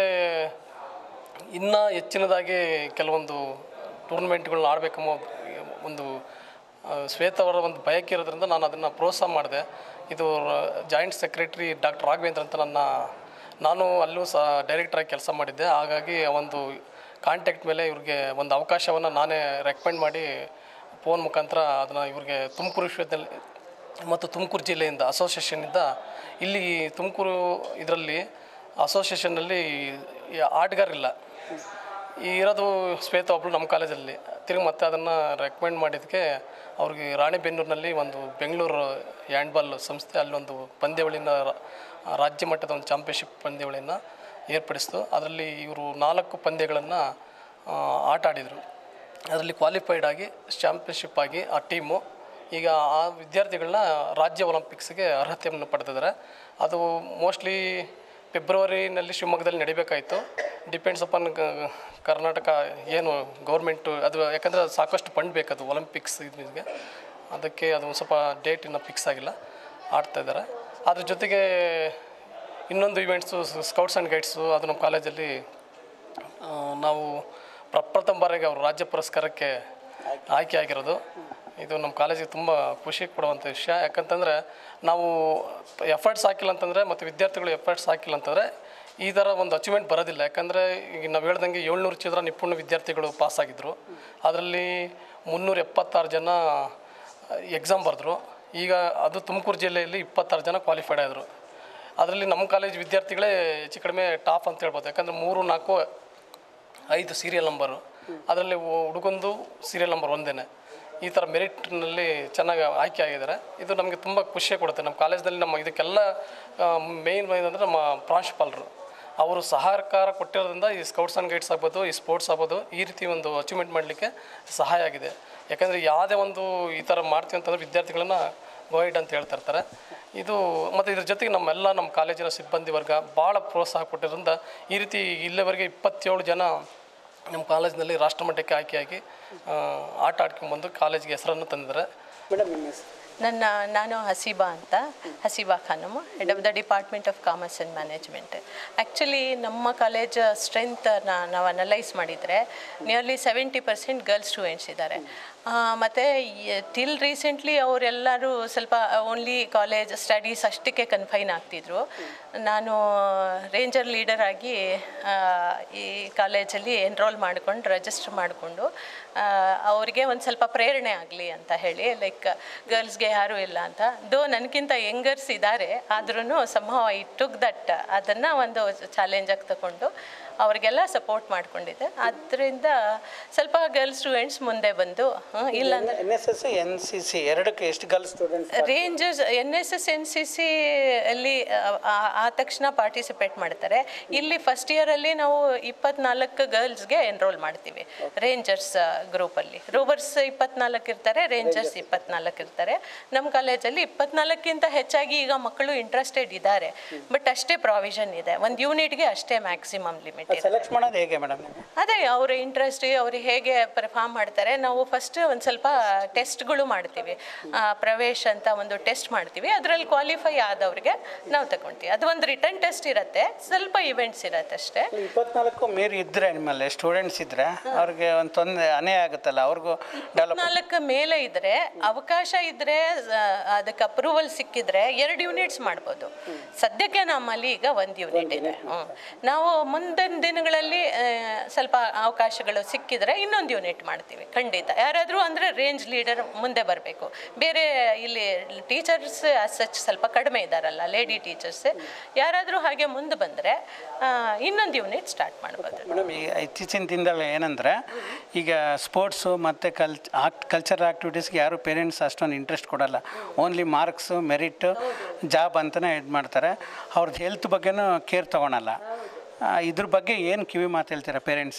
ಇನ್ನೂ ಹೆಚ್ಚಿನದಾಗಿ ಕೆಲವೊಂದು ಟೂರ್ನಮೆಂಟ್ಗಳನ್ನ ಆಡಬೇಕೆಂಬ ಒಂದು ಆ, ಶ್ವೇತ ಅವರ ಒಂದು ಬಯಕೆ ಇರೋದ್ರಿಂದ ನಾನು ಅದನ್ನು ಪ್ರೋತ್ಸಾಹ ಮಾಡಿದೆ ಇದು ಜಾಯಿಂಟ್ ಸೆಕ್ರೆಟ್ರಿ ಡಾಕ್ಟರ್ ರಾಘವೇಂದ್ರ ಅಂತ ನನ್ನ ನಾನು ಅಲ್ಲೂ ಸಹ ಡೈರೆಕ್ಟ್ರಾಗಿ ಕೆಲಸ ಮಾಡಿದ್ದೆ ಹಾಗಾಗಿ ಆ ಒಂದು ಕಾಂಟ್ಯಾಕ್ಟ್ ಮೇಲೆ ಇವ್ರಿಗೆ ಒಂದು ಅವಕಾಶವನ್ನು ನಾನೇ ರೆಕಮೆಂಡ್ ಮಾಡಿ ಫೋನ್ ಮುಖಾಂತರ ಅದನ್ನು ಇವ್ರಿಗೆ ತುಮಕೂರು ವಿಶ್ವವಿದ್ಯಾಲಯ ಮತ್ತು ತುಮಕೂರು ಜಿಲ್ಲೆಯಿಂದ ಅಸೋಸಿಯೇಷನ್ನಿಂದ ಇಲ್ಲಿ ತುಮಕೂರು ಇದರಲ್ಲಿ ಅಸೋಸಿಯೇಷನ್ನಲ್ಲಿ ಆಟಗಾರಿಲ್ಲ ಈ ಇರೋದು ಶ್ವೇತ ಒಬ್ಬಳು ನಮ್ಮ ಕಾಲೇಜಲ್ಲಿ ತಿರುಗಿ ಮತ್ತೆ ಅದನ್ನು ರೆಕಮೆಂಡ್ ಮಾಡಿದ್ದಕ್ಕೆ ಅವ್ರಿಗೆ ರಾಣಿಬೆನ್ನೂರಿನಲ್ಲಿ ಒಂದು ಬೆಂಗಳೂರು ಹ್ಯಾಂಡ್ಬಾಲ್ ಸಂಸ್ಥೆ ಅಲ್ಲೊಂದು ಪಂದ್ಯಾವಳಿನ ರಾ- ರಾಜ್ಯ ಮಟ್ಟದ ಒಂದು ಚಾಂಪಿಯನ್ಶಿಪ್ ಪಂದ್ಯಾವಳಿಯನ್ನು ಏರ್ಪಡಿಸಿತು ಅದರಲ್ಲಿ ಇವರು ನಾಲ್ಕು ಪಂದ್ಯಗಳನ್ನು ಆಟ ಆಡಿದರು ಅದರಲ್ಲಿ ಕ್ವಾಲಿಫೈಡ್ ಆಗಿ ಚಾಂಪಿಯನ್ಶಿಪ್ ಆಗಿ ಆ ಟೀಮು ಈಗ ಆ ವಿದ್ಯಾರ್ಥಿಗಳನ್ನ ರಾಜ್ಯ ಒಲಿಂಪಿಕ್ಸ್ಗೆ ಅರ್ಹತೆಯನ್ನು ಪಡೆದಿದ್ದಾರೆ ಅದು ಮೋಸ್ಟ್ಲಿ ಫೆಬ್ರವರಿನಲ್ಲಿ ಶಿವಮೊಗ್ಗದಲ್ಲಿ ನಡಿಬೇಕಾಯಿತು ಡಿಪೆಂಡ್ಸ್ ಅಪಾನ್ ಕರ್ನಾಟಕ ಏನು ಗೌರ್ಮೆಂಟು ಅದು ಯಾಕಂದರೆ ಸಾಕಷ್ಟು ಫಂಡ್ ಬೇಕದು ಒಲಿಂಪಿಕ್ಸ್ ಇದಕ್ಕೆ ಅದಕ್ಕೆ ಅದು ಒಂದು ಸ್ವಲ್ಪ ಡೇಟ್ ಇನ್ನೂ ಫಿಕ್ಸ್ ಆಗಿಲ್ಲ ಆಡ್ತಾ ಇದ್ದಾರೆ ಅದ್ರ ಜೊತೆಗೆ ಇನ್ನೊಂದು ಇವೆಂಟ್ಸು ಸ್ಕೌಟ್ಸ್ ಆ್ಯಂಡ್ ಗೈಡ್ಸು ಅದು ನಮ್ಮ ಕಾಲೇಜಲ್ಲಿ ಆ, ನಾವು ಪ್ರಪ್ರಥಮ ಬಾರಿಗೆ ಅವರು ರಾಜ್ಯ ಪುರಸ್ಕಾರಕ್ಕೆ ಆಯ್ಕೆ ಆಗಿರೋದು ಇದು ನಮ್ಮ ಕಾಲೇಜಿಗೆ ತುಂಬ ಖುಷಿ ಕೊಡುವಂಥ ವಿಷಯ ಯಾಕಂತಂದರೆ ನಾವು ಎಫರ್ಟ್ಸ್ ಹಾಕಿಲ್ಲ ಅಂತಂದರೆ ಮತ್ತು ವಿದ್ಯಾರ್ಥಿಗಳು ಎಫರ್ಟ್ಸ್ ಹಾಕಿಲ್ಲ ಅಂತಂದರೆ ಈ ಥರ ಒಂದು ಅಚೀವ್ಮೆಂಟ್ ಬರೋದಿಲ್ಲ ಯಾಕಂದರೆ ಈಗ ನಾವು ಹೇಳ್ದಂಗೆ ಏಳ್ನೂರು ಚಿತ್ರ ನಿಪುಣ ವಿದ್ಯಾರ್ಥಿಗಳು ಪಾಸಾಗಿದ್ದರು ಅದರಲ್ಲಿ ಮುನ್ನೂರ ಎಪ್ಪತ್ತಾರು ಜನ ಎಕ್ಸಾಮ್ ಬರೆದ್ರು ಈಗ ಅದು ತುಮಕೂರು ಜಿಲ್ಲೆಯಲ್ಲಿ ಇಪ್ಪತ್ತಾರು ಜನ ಕ್ವಾಲಿಫೈಡ್ ಆದರು ಅದರಲ್ಲಿ ನಮ್ಮ ಕಾಲೇಜ್ ವಿದ್ಯಾರ್ಥಿಗಳೇ ಹೆಚ್ಚು ಕಡಿಮೆ ಟಾಪ್ ಅಂತ ಹೇಳ್ಬೋದು ಯಾಕಂದರೆ ಮೂರು ನಾಲ್ಕು ಐದು ಸೀರಿಯಲ್ ನಂಬರು ಅದರಲ್ಲಿ ಹುಡುಗೊಂದು ಸೀರಿಯಲ್ ನಂಬರ್ ಒಂದೇ ಈ ಥರ ಮೆರಿಟ್ನಲ್ಲಿ ಚೆನ್ನಾಗಿ ಆಯ್ಕೆ ಆಗಿದ್ದಾರೆ ಇದು ನಮಗೆ ತುಂಬ ಖುಷಿ ಕೊಡುತ್ತೆ ನಮ್ಮ ಕಾಲೇಜ್ದಲ್ಲಿ ನಮ್ಮ ಇದಕ್ಕೆಲ್ಲ ಮೇಯ್ನ್ ಏನಂದರೆ ನಮ್ಮ ಪ್ರಾಂಶುಪಾಲರು ಅವರು ಸಹಕಾರ ಕೊಟ್ಟಿರೋದ್ರಿಂದ ಈ ಸ್ಕೌಟ್ಸ್ ಆ್ಯಂಡ್ ಗೈಡ್ಸ್ ಆಗ್ಬೋದು ಈ ಸ್ಪೋರ್ಟ್ಸ್ ಆಗ್ಬೋದು ಈ ರೀತಿ ಒಂದು ಅಚೀವ್ಮೆಂಟ್ ಮಾಡಲಿಕ್ಕೆ ಸಹಾಯ ಆಗಿದೆ ಯಾಕಂದರೆ ಯಾವುದೇ ಒಂದು ಈ ಥರ ಮಾಡ್ತೀವಿ ಅಂತಂದರೆ ವಿದ್ಯಾರ್ಥಿಗಳನ್ನ ಗೈಡ್ ಅಂತ ಹೇಳ್ತಾ ಇರ್ತಾರೆ ಇದು ಮತ್ತು ಇದ್ರ ಜೊತೆಗೆ ನಮ್ಮೆಲ್ಲ ನಮ್ಮ ಕಾಲೇಜಿನ ಸಿಬ್ಬಂದಿ ವರ್ಗ ಭಾಳ ಪ್ರೋತ್ಸಾಹ ಕೊಟ್ಟಿರೋದ್ರಿಂದ ಈ ರೀತಿ ಇಲ್ಲಿವರೆಗೆ ಇಪ್ಪತ್ತೇಳು ಜನ ನಮ್ಮ ಕಾಲೇಜಿನಲ್ಲಿ ರಾಷ್ಟ್ರಮಟ್ಟಕ್ಕೆ ಆಯ್ಕೆಯಾಗಿ ಆ, ಆಟ ಆಡ್ಕೊಂಬಂದು ಕಾಲೇಜಿಗೆ ಹೆಸರನ್ನು ತಂದಿದ್ದಾರೆ ಮೇಡಮ್ ನಿಮ್ಮ ಹೆಸರು ನನ್ನ ನಾನು ಹಸೀಬಾ ಅಂತ Haseeba Khanam head of the department of commerce and management actually ನಮ್ಮ ಕಾಲೇಜ್ ಸ್ಟ್ರೆಂತ್ ನಾವು ಅನಲೈಸ್ ಮಾಡಿದರೆ nearly seventy percent girls students ಇದ್ದಾರೆ ಮತ್ತು ಟಿಲ್ ರೀಸೆಂಟ್ಲಿ ಅವರೆಲ್ಲರೂ ಸ್ವಲ್ಪ ಓನ್ಲಿ ಕಾಲೇಜ್ ಸ್ಟಡೀಸ್ ಅಷ್ಟಕ್ಕೆ ಕನ್ಫೈನ್ ಆಗ್ತಿದ್ರು ನಾನು ರೇಂಜರ್ ಲೀಡರ್ ಆಗಿ ಆ, ಈ ಕಾಲೇಜಲ್ಲಿ ಎನ್ರೋಲ್ ಮಾಡ್ಕೊಂಡು ರಿಜಿಸ್ಟರ್ ಮಾಡಿಕೊಂಡು ಅವರಿಗೆ ಒಂದು ಸ್ವಲ್ಪ ಪ್ರೇರಣೆ ಆಗಲಿ ಅಂತ ಹೇಳಿ ಲೈಕ್ ಗರ್ಲ್ಸ್ಗೆ ಯಾರೂ ಇಲ್ಲ ಅಂತ ದೋ ನನಗಿಂತ ಯಂಗರ್ಸ್ ಇದ್ದಾರೆ ಆದ್ರೂ ಸಂಭವ ಐ ಟುಕ್ ದಟ್ ಅದನ್ನು ಒಂದು ಚಾಲೆಂಜಾಗಿ ತಗೊಂಡು ಅವ್ರಿಗೆಲ್ಲ ಸಪೋರ್ಟ್ ಮಾಡ್ಕೊಂಡಿದ್ದೆ ಅದರಿಂದ ಸ್ವಲ್ಪ ಗರ್ಲ್ಸ್ ಸ್ಟೂಡೆಂಟ್ಸ್ ಮುಂದೆ ಬಂದು ಹ್ಮ್, ಇಲ್ಲ N S S N C C ಎರಡಕ್ಕೆ ಎಷ್ಟು girls students rangers N S S N C C ಅಲ್ಲಿ ಆ- ಆ ತಕ್ಷಣ ಪಾರ್ಟಿಸಿಪೇಟ್ ಮಾಡ್ತಾರೆ ಇಲ್ಲಿ ಫಸ್ಟ್ ಇಯರಲ್ಲಿ ನಾವು ಇಪ್ಪತ್ನಾಲ್ಕು ಗರ್ಲ್ಸ್ಗೆ ಎನ್ರೋಲ್ ಮಾಡ್ತೀವಿ ರೇಂಜರ್ಸ್ ಗ್ರೂಪಲ್ಲಿ ರೋವರ್ಸ್ ಇಪ್ಪತ್ನಾಲ್ಕು ಇರ್ತಾರೆ ರೇಂಜರ್ಸ್ ಇಪ್ಪತ್ನಾಲ್ಕು ಇರ್ತಾರೆ ನಮ್ಮ ಕಾಲೇಜಲ್ಲಿ ಇಪ್ಪತ್ನಾಲ್ಕಿಂತ ಹೆಚ್ಚಾಗಿ ಈಗ ಮಕ್ಕಳು ಇಂಟ್ರೆಸ್ಟೆಡ್ ಇದ್ದಾರೆ ಬಟ್ ಅಷ್ಟೇ ಪ್ರಾವಿಷನ್ ಇದೆ ಒಂದು ಯೂನಿಟ್ಗೆ ಅಷ್ಟೇ ಮ್ಯಾಕ್ಸಿಮಮ್ ಲಿಮಿಟ್ ಇದೆ ಸೆಲೆಕ್ಟ್ ಮಾಡೋದು ಹೇಗೆ ಮೇಡಮ್ ಅದೇ ಅವ್ರ ಇಂಟ್ರೆಸ್ಟ್ ಅವ್ರು ಹೇಗೆ ಪರ್ಫಾರ್ಮ್ ಮಾಡ್ತಾರೆ ನಾವು ಫಸ್ಟ್ ಒಂದು ಸ್ವಲ್ಪ ಟೆಸ್ಟ್ಗಳು ಮಾಡ್ತೀವಿ ಆ, ಪ್ರವೇಶ್ ಅಂತ ಒಂದು ಟೆಸ್ಟ್ ಮಾಡ್ತೀವಿ ಅದರಲ್ಲಿ ಕ್ವಾಲಿಫೈ ಆದವ್ರಿಗೆ ನಾವು ತಗೊಳ್ತೀವಿ ಅದು ಒಂದು ರಿಟರ್ನ್ ಟೆಸ್ಟ್ ಇರುತ್ತೆ ಸ್ವಲ್ಪ ಇವೆಂಟ್ಸ್ ಇರುತ್ತೆ ಅಷ್ಟೇ ಇಪ್ಪತ್ನಾಲ್ಕು ಮೀರಿ ಇದ್ದರೆ ನಿಮ್ಮಲ್ಲಿ ಸ್ಟೂಡೆಂಟ್ಸ್ ಇದ್ದರೆ ಅವ್ರಿಗೆ ಒಂದು ತೊಂದರೆ ಅನೇ ಆಗುತ್ತಲ್ಲ ಅವ್ರಿಗೂ ಡೆವಲಪ್ ನಾಲ್ಕು ಮೇಲೆ ಇದ್ರೆ ಅವಕಾಶ ಇದ್ರೆ ಆ, ಅದಕ್ಕೆ ಅಪ್ರೂವಲ್ ಸಿಕ್ಕಿದ್ರೆ ಎರಡು ಯೂನಿಟ್ಸ್ ಮಾಡ್ಬೋದು ಸದ್ಯಕ್ಕೆ ನಮ್ಮಲ್ಲಿ ಈಗ ಒಂದು ಯೂನಿಟ್ ಇದೆ ಹ್ಮ್. ನಾವು ಮುಂದಿನ ದಿನಗಳಲ್ಲಿ ಆ, ಸ್ವಲ್ಪ ಅವಕಾಶಗಳು ಸಿಕ್ಕಿದ್ರೆ ಇನ್ನೊಂದು ಯೂನಿಟ್ ಮಾಡ್ತೀವಿ ಖಂಡಿತ ಯಾರಾದರೂ ಅಂದರೆ ರೇಂಜ್ ಲೀಡರ್ ಮುಂದೆ ಬರಬೇಕು ಬೇರೆ ಇಲ್ಲಿ ಟೀಚರ್ಸ್ ಸಚ್ ಸ್ವಲ್ಪ ಕಡಿಮೆ ಇದ್ದಾರಲ್ಲ ಲೇಡಿ ಟೀಚರ್ಸ್ ಯಾರಾದರೂ ಹಾಗೆ ಮುಂದೆ ಬಂದರೆ ಇನ್ನೊಂದು ಯೂನಿಟ್ ಸ್ಟಾರ್ಟ್ ಮಾಡ್ಬೋದು ಮೇಡಮ್ ಈ ಇತ್ತೀಚಿನ ದಿನದಲ್ಲಿ ಏನಂದರೆ ಈಗ ಸ್ಪೋರ್ಟ್ಸು ಮತ್ತು ಕಲ್ಚ್ ಆಕ್ಟ್ ಕಲ್ಚರಲ್ ಆ್ಯಕ್ಟಿವಿಟೀಸ್ಗೆ ಯಾರು ಪೇರೆಂಟ್ಸ್ ಅಷ್ಟೊಂದು ಇಂಟ್ರೆಸ್ಟ್ ಕೊಡಲ್ಲ ಓನ್ಲಿ ಮಾರ್ಕ್ಸು ಮೆರಿಟ್ ಜಾಬ್ ಅಂತಲೇ ಇದು ಮಾಡ್ತಾರೆ ಅವ್ರದ್ದು ಹೆಲ್ತ್ ಬಗ್ಗೆನೂ ಕೇರ್ ತೊಗೊಳಲ್ಲ ಆ, ಇದ್ರ ಬಗ್ಗೆ ಏನು ಕಿವಿ ಮಾತು ಹೇಳ್ತೀರಾ ಪೇರೆಂಟ್ಸ್ಗೆ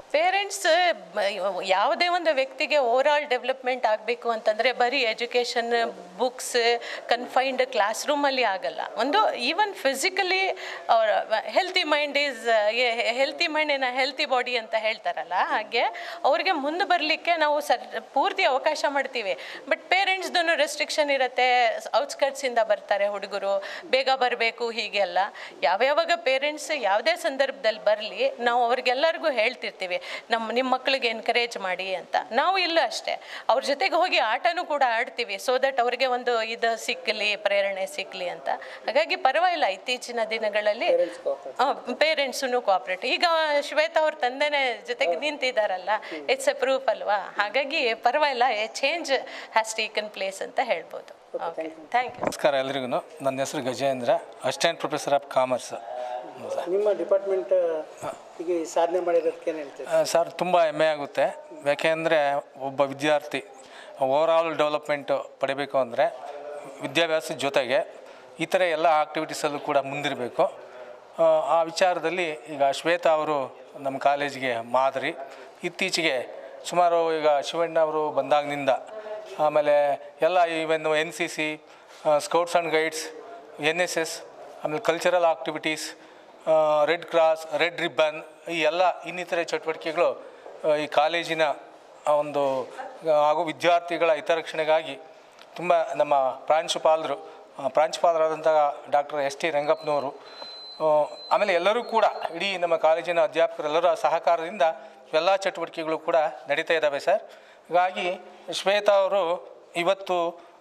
ಪೇರೆಂಟ್ಸ್ ಯಾವುದೇ ಒಂದು ವ್ಯಕ್ತಿಗೆ ಓವರಾಲ್ ಡೆವಲಪ್ಮೆಂಟ್ ಆಗಬೇಕು ಅಂತಂದರೆ ಬರೀ ಎಜುಕೇಷನ್ ಬುಕ್ಸ್ ಕನ್ಫೈನ್ಡ್ ಕ್ಲಾಸ್ ರೂಮಲ್ಲಿ ಆಗಲ್ಲ ಒಂದು even physically healthy mind is healthy mind in healthy body ಅಂತ ಹೇಳ್ತಾರಲ್ಲ ಹಾಗೆ ಅವ್ರಿಗೆ ಮುಂದೆ ಬರಲಿಕ್ಕೆ ನಾವು ಸರ್ ಪೂರ್ತಿ ಅವಕಾಶ ಮಾಡ್ತೀವಿ ಬಟ್ ಪೇರೆಂಟ್ಸ್ದು ರೆಸ್ಟ್ರಿಕ್ಷನ್ ಇರುತ್ತೆ ಔಟ್ಸ್ಕಟ್ಸಿಂದ ಬರ್ತಾರೆ ಹುಡುಗರು ಬೇಗ ಬರಬೇಕು ಹೀಗೆಲ್ಲ ಯಾವ್ಯಾವಾಗ ಪೇರೆಂಟ್ಸ್ ಯಾವುದೇ ಸಂದರ್ಭದಲ್ಲಿ ಬರಲಿ ನಾವು ಅವ್ರಿಗೆಲ್ಲರಿಗೂ ಹೇಳ್ತಿರ್ತೀವಿ ನಮ್ಮ ನಿಮ್ಮ ಮಕ್ಕಳಿಗೆ ಎನ್ಕರೇಜ್ ಮಾಡಿ ಅಂತ ನಾವು ಇಲ್ಲೂ ಅಷ್ಟೇ ಅವ್ರ ಜೊತೆಗೆ ಹೋಗಿ ಆಟನೂ ಕೂಡ ಆಡ್ತೀವಿ ಸೊ ದಟ್ ಅವ್ರಿಗೆ ಒಂದು ಇದು ಸಿಕ್ಕಲಿ ಪ್ರೇರಣೆ ಸಿಕ್ಕಲಿ ಅಂತ ಹಾಗಾಗಿ ಪರವಾಗಿಲ್ಲ ಇತ್ತೀಚಿನ ದಿನಗಳಲ್ಲಿ ಪೇರೆಂಟ್ಸೂ ಕೋಆಪ್ರೇಟ್ ಈಗ ಶ್ವೇತಾ ಅವ್ರ ತಂದೆನೇ ಜೊತೆಗೆ ನಿಂತಿದ್ದಾರಲ್ಲ ಇಟ್ಸ್ ಎ ಪ್ರೂಫ್ ಅಲ್ವಾ ಹಾಗಾಗಿ ಪರವಾಗಿಲ್ಲ a change has taken place ಅಂತ ಹೇಳ್ಬೋದು ಓಕೆ ಥ್ಯಾಂಕ್ ಯು ನಮಸ್ಕಾರ ಎಲ್ರಿಗೂ ನನ್ನ ಹೆಸರು Gajendra assistant professor of commerce ನಿಮ್ಮ ಡಿಪಾರ್ಟ್ಮೆಂಟ್ ಈಗ ಈ ಸಾಧನೆ ಮಾಡಿರೋದಕ್ಕೆ ಏನು ಹೇಳ್ತೀರಿ ಸರ್ ತುಂಬ ಹೆಮ್ಮೆ ಆಗುತ್ತೆ ಯಾಕೆಂದರೆ ಒಬ್ಬ ವಿದ್ಯಾರ್ಥಿ ಓವರಾಲ್ ಡೆವಲಪ್ಮೆಂಟು ಪಡಿಬೇಕು ಅಂದರೆ ವಿದ್ಯಾಭ್ಯಾಸದ ಜೊತೆಗೆ ಇತರೆ ಎಲ್ಲ ಆಕ್ಟಿವಿಟೀಸಲ್ಲೂ ಕೂಡ ಮುಂದಿರಬೇಕು ಆ, ಆ ವಿಚಾರದಲ್ಲಿ ಈಗ ಶ್ವೇತಾ ಅವರು ನಮ್ಮ ಕಾಲೇಜಿಗೆ ಮಾದರಿ ಇತ್ತೀಚೆಗೆ ಸುಮಾರು ಈಗ ಶಿವಣ್ಣ ಅವರು ಬಂದಾಗಿನಿಂದ ಆಮೇಲೆ ಎಲ್ಲ even N C C scouts and guides N S S ಆಮೇಲೆ cultural activities red cross red ribbon ಈ ಎಲ್ಲ ಇನ್ನಿತರೆ ಚಟುವಟಿಕೆಗಳು ಆ, ಈ ಕಾಲೇಜಿನ ಆ ಒಂದು ಆ, ಹಾಗೂ ವಿದ್ಯಾರ್ಥಿಗಳ ಹಿತರಕ್ಷಣೆಗಾಗಿ ತುಂಬ ನಮ್ಮ ಪ್ರಾಂಶುಪಾಲರು ಆ, ಪ್ರಾಂಶುಪಾಲರಾದಂಥ ಡಾಕ್ಟರ್ ಎಸ್ ಟಿ ರಂಗಪ್ಪನವರು ಆ, ಆಮೇಲೆ ಎಲ್ಲರೂ ಕೂಡ ಇಡೀ ನಮ್ಮ ಕಾಲೇಜಿನ ಅಧ್ಯಾಪಕರೆಲ್ಲರ ಸಹಕಾರದಿಂದ ಎಲ್ಲ ಚಟುವಟಿಕೆಗಳು ಕೂಡ ನಡೀತಾ ಇದ್ದಾವೆ ಸರ್ ಹಾಗಾಗಿ ಶ್ವೇತಾ ಅವರು ಇವತ್ತು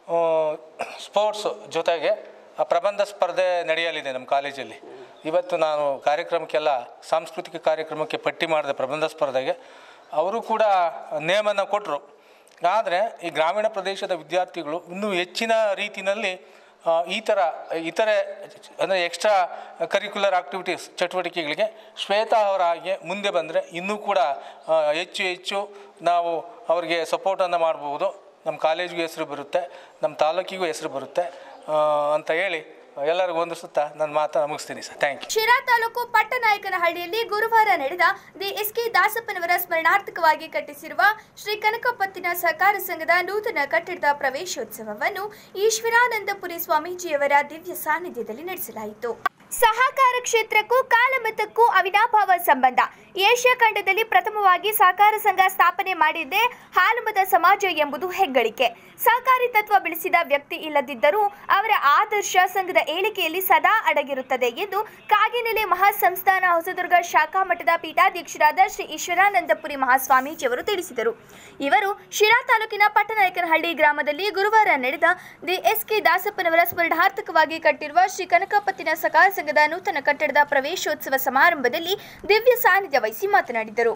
ಸ್ಪೋರ್ಟ್ಸ್ ಜೊತೆಗೆ ಆ ಪ್ರಬಂಧ ಸ್ಪರ್ಧೆ ನಡೆಯಲಿದೆ ನಮ್ಮ ಕಾಲೇಜಲ್ಲಿ ಇವತ್ತು ನಾನು ಕಾರ್ಯಕ್ರಮಕ್ಕೆಲ್ಲ ಸಾಂಸ್ಕೃತಿಕ ಕಾರ್ಯಕ್ರಮಕ್ಕೆ ಪಟ್ಟಿ ಮಾಡಿದೆ ಪ್ರಬಂಧ ಸ್ಪರ್ಧೆಗೆ ಅವರು ಕೂಡ ನೇಮನ್ನು ಕೊಟ್ಟರು ಆದರೆ ಈ ಗ್ರಾಮೀಣ ಪ್ರದೇಶದ ವಿದ್ಯಾರ್ಥಿಗಳು ಇನ್ನೂ ಹೆಚ್ಚಿನ ರೀತಿಯಲ್ಲಿ ಆ, ಈ ಥರ ಇತರೆ ಅಂದರೆ ಎಕ್ಸ್ಟ್ರಾ ಕರಿಕ್ಯುಲರ್ ಆಕ್ಟಿವಿಟೀಸ್ ಚಟುವಟಿಕೆಗಳಿಗೆ ಶ್ವೇತಾ ಅವರ ಹಾಗೆ ಮುಂದೆ ಬಂದರೆ ಇನ್ನೂ ಕೂಡ ಆ, ಹೆಚ್ಚು ಹೆಚ್ಚು ನಾವು ಅವರಿಗೆ ಸಪೋರ್ಟನ್ನು ಮಾಡ್ಬೋದು ನಮ್ಮ ಕಾಲೇಜಿಗೂ ಹೆಸರು ಬರುತ್ತೆ ನಮ್ಮ ತಾಲೂಕಿಗೂ ಹೆಸರು ಬರುತ್ತೆ ಆ, ಅಂತ ಹೇಳಿ ಎಲ್ಲರಿಗೂ ಹೊಂದಿಸುತ್ತಾ ನನ್ನ ಮಾತನ್ನು ಮುಗಿಸ್ತೀನಿ sir thank you Shira taluk ಪಟ್ಟನಾಯಕನಹಳ್ಳಿಯಲ್ಲಿ ಗುರುವಾರ ನಡೆದ ದಿ ಎಸ್ ಕೆ ದಾಸಪ್ಪನವರ ಸ್ಮರಣಾರ್ಥಕವಾಗಿ ಕಟ್ಟಿಸಿರುವ ಶ್ರೀ ಕನಕಪತ್ತಿನ ಸಹಕಾರ ಸಂಘದ ನೂತನ ಕಟ್ಟಡದ ಪ್ರವೇಶೋತ್ಸವವನ್ನು ಈಶ್ವರಾನಂದಪುರಿ ಸ್ವಾಮೀಜಿಯವರ ದಿವ್ಯ ಸಾನ್ನಿಧ್ಯದಲ್ಲಿ ನಡೆಸಲಾಯಿತು ಸಹಕಾರ ಕ್ಷೇತ್ರಕ್ಕೂ ಕಾಲಮತಕ್ಕೂ ಅವಿನಾಭಾವ ಸಂಬಂಧ ಏಷ್ಯಾ ಖಂಡದಲ್ಲಿ ಪ್ರಥಮವಾಗಿ ಸಹಕಾರ ಸಂಘ ಸ್ಥಾಪನೆ ಮಾಡಿದ್ದೇ ಹಾಲುಮತ ಸಮಾಜ ಎಂಬುದು ಹೆಗ್ಗಳಿಕೆ ಸಹಕಾರಿ ತತ್ವ ಬೆಳೆಸಿದ ವ್ಯಕ್ತಿ ಇಲ್ಲದಿದ್ದರೂ ಅವರ ಆದರ್ಶ ಸಂಘದ ಏಳಿಗೆಯಲ್ಲಿ ಸದಾ ಅಡಗಿರುತ್ತದೆ ಎಂದು ಕಾಗಿನೆಲೆ ಮಹಾಸಂಸ್ಥಾನ ಹೊಸದುರ್ಗ ಶಾಖಾ ಮಠದ ಪೀಠಾಧ್ಯಕ್ಷರಾದ ಶ್ರೀ ಈಶ್ವರಾನಂದಪುರಿ ಮಹಾಸ್ವಾಮೀಜಿಯವರು ತಿಳಿಸಿದರು ಇವರು ಶಿರಾ ತಾಲೂಕಿನ ಪಟ್ಟನಾಯಕನಹಳ್ಳಿ ಗ್ರಾಮದಲ್ಲಿ ಗುರುವಾರ ನಡೆದ ದಿ ಎಸ್ ಕೆ ದಾಸಪ್ಪನವರ ಸ್ಮರಣಾರ್ಥಕವಾಗಿ ಕಟ್ಟಿರುವ ಶ್ರೀ ಕನಕಪತ್ತಿನ ಸಕಾಲ ಸಂಘದ ನೂತನ ಕಟ್ಟಡದ ಪ್ರವೇಶೋತ್ಸವ ಸಮಾರಂಭದಲ್ಲಿ ದಿವ್ಯ ಸಾನ್ನಿಧ್ಯ ವಹಿಸಿ ಮಾತನಾಡಿದರು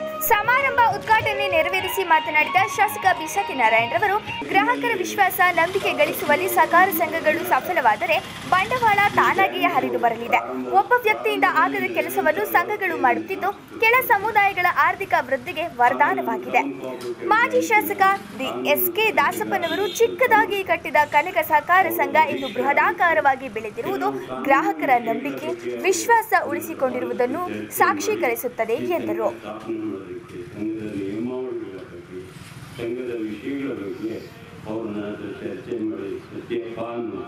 ಸಮಾರಂಭ ಉದ್ಘಾಟನೆ ನೆರವೇರಿಸಿ ಮಾತನಾಡಿದ ಶಾಸಕ ಬಿ ಸತ್ಯನಾರಾಯಣರವರು ಗ್ರಾಹಕರ ವಿಶ್ವಾಸ ನಂಬಿಕೆ ಗಳಿಸುವಲ್ಲಿ ಸಹಕಾರ ಸಂಘಗಳು ಸಫಲವಾದರೆ ಬಂಡವಾಳ ತಾನಾಗಿಯೇ ಹರಿದು ಬರಲಿದೆ ಒಬ್ಬ ವ್ಯಕ್ತಿಯಿಂದ ಆಗದ ಕೆಲಸವನ್ನು ಸಂಘಗಳು ಮಾಡುತ್ತಿದ್ದು ಕೆಳ ಸಮುದಾಯಗಳ ಆರ್ಥಿಕ ವೃದ್ಧಿಗೆ ವರದಾನವಾಗಿದೆ ಮಾಜಿ ಶಾಸಕ ದಿ ಎಸ್ ಕೆ ದಾಸಪ್ಪನವರು ಚಿಕ್ಕದಾಗಿ ಕಟ್ಟಿದ ಕನಕ ಸಹಕಾರ ಸಂಘ ಇಂದು ಬೃಹದಾಕಾರವಾಗಿ ಬೆಳೆದಿರುವುದು ಗ್ರಾಹಕರ ನಂಬಿಕೆ ವಿಶ್ವಾಸ ಉಳಿಸಿಕೊಂಡಿರುವುದನ್ನು ಸಾಕ್ಷೀಕರಿಸುತ್ತದೆ ಎಂದರು ಸ್ಥಾಪನೆ ಮಾಡೋದಕ್ಕೆ ಸಂಘದ ನಿಯಮಾವಳಿಗಳ ಬಗ್ಗೆ ಸಂಘದ ವಿಷಯಗಳ ಬಗ್ಗೆ ಅವ್ರನ್ನ ಹತ್ರ ಚರ್ಚೆ ಮಾಡಿ ಸತ್ಯಪ್ಪ ಅನ್ನೋ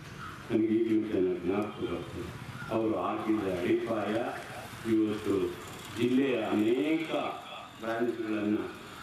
ನನಗೆ ಈಗಲೂ ಚೆನ್ನಾಗಿ ಜ್ಞಾಪಕ ಬರ್ತದೆ ಅವರು ಹಾಕಿದ ಅಡಿಪಾಯ ಇವತ್ತು ಜಿಲ್ಲೆಯ ಅನೇಕ ಬ್ರಾಂಚ್ಗಳನ್ನು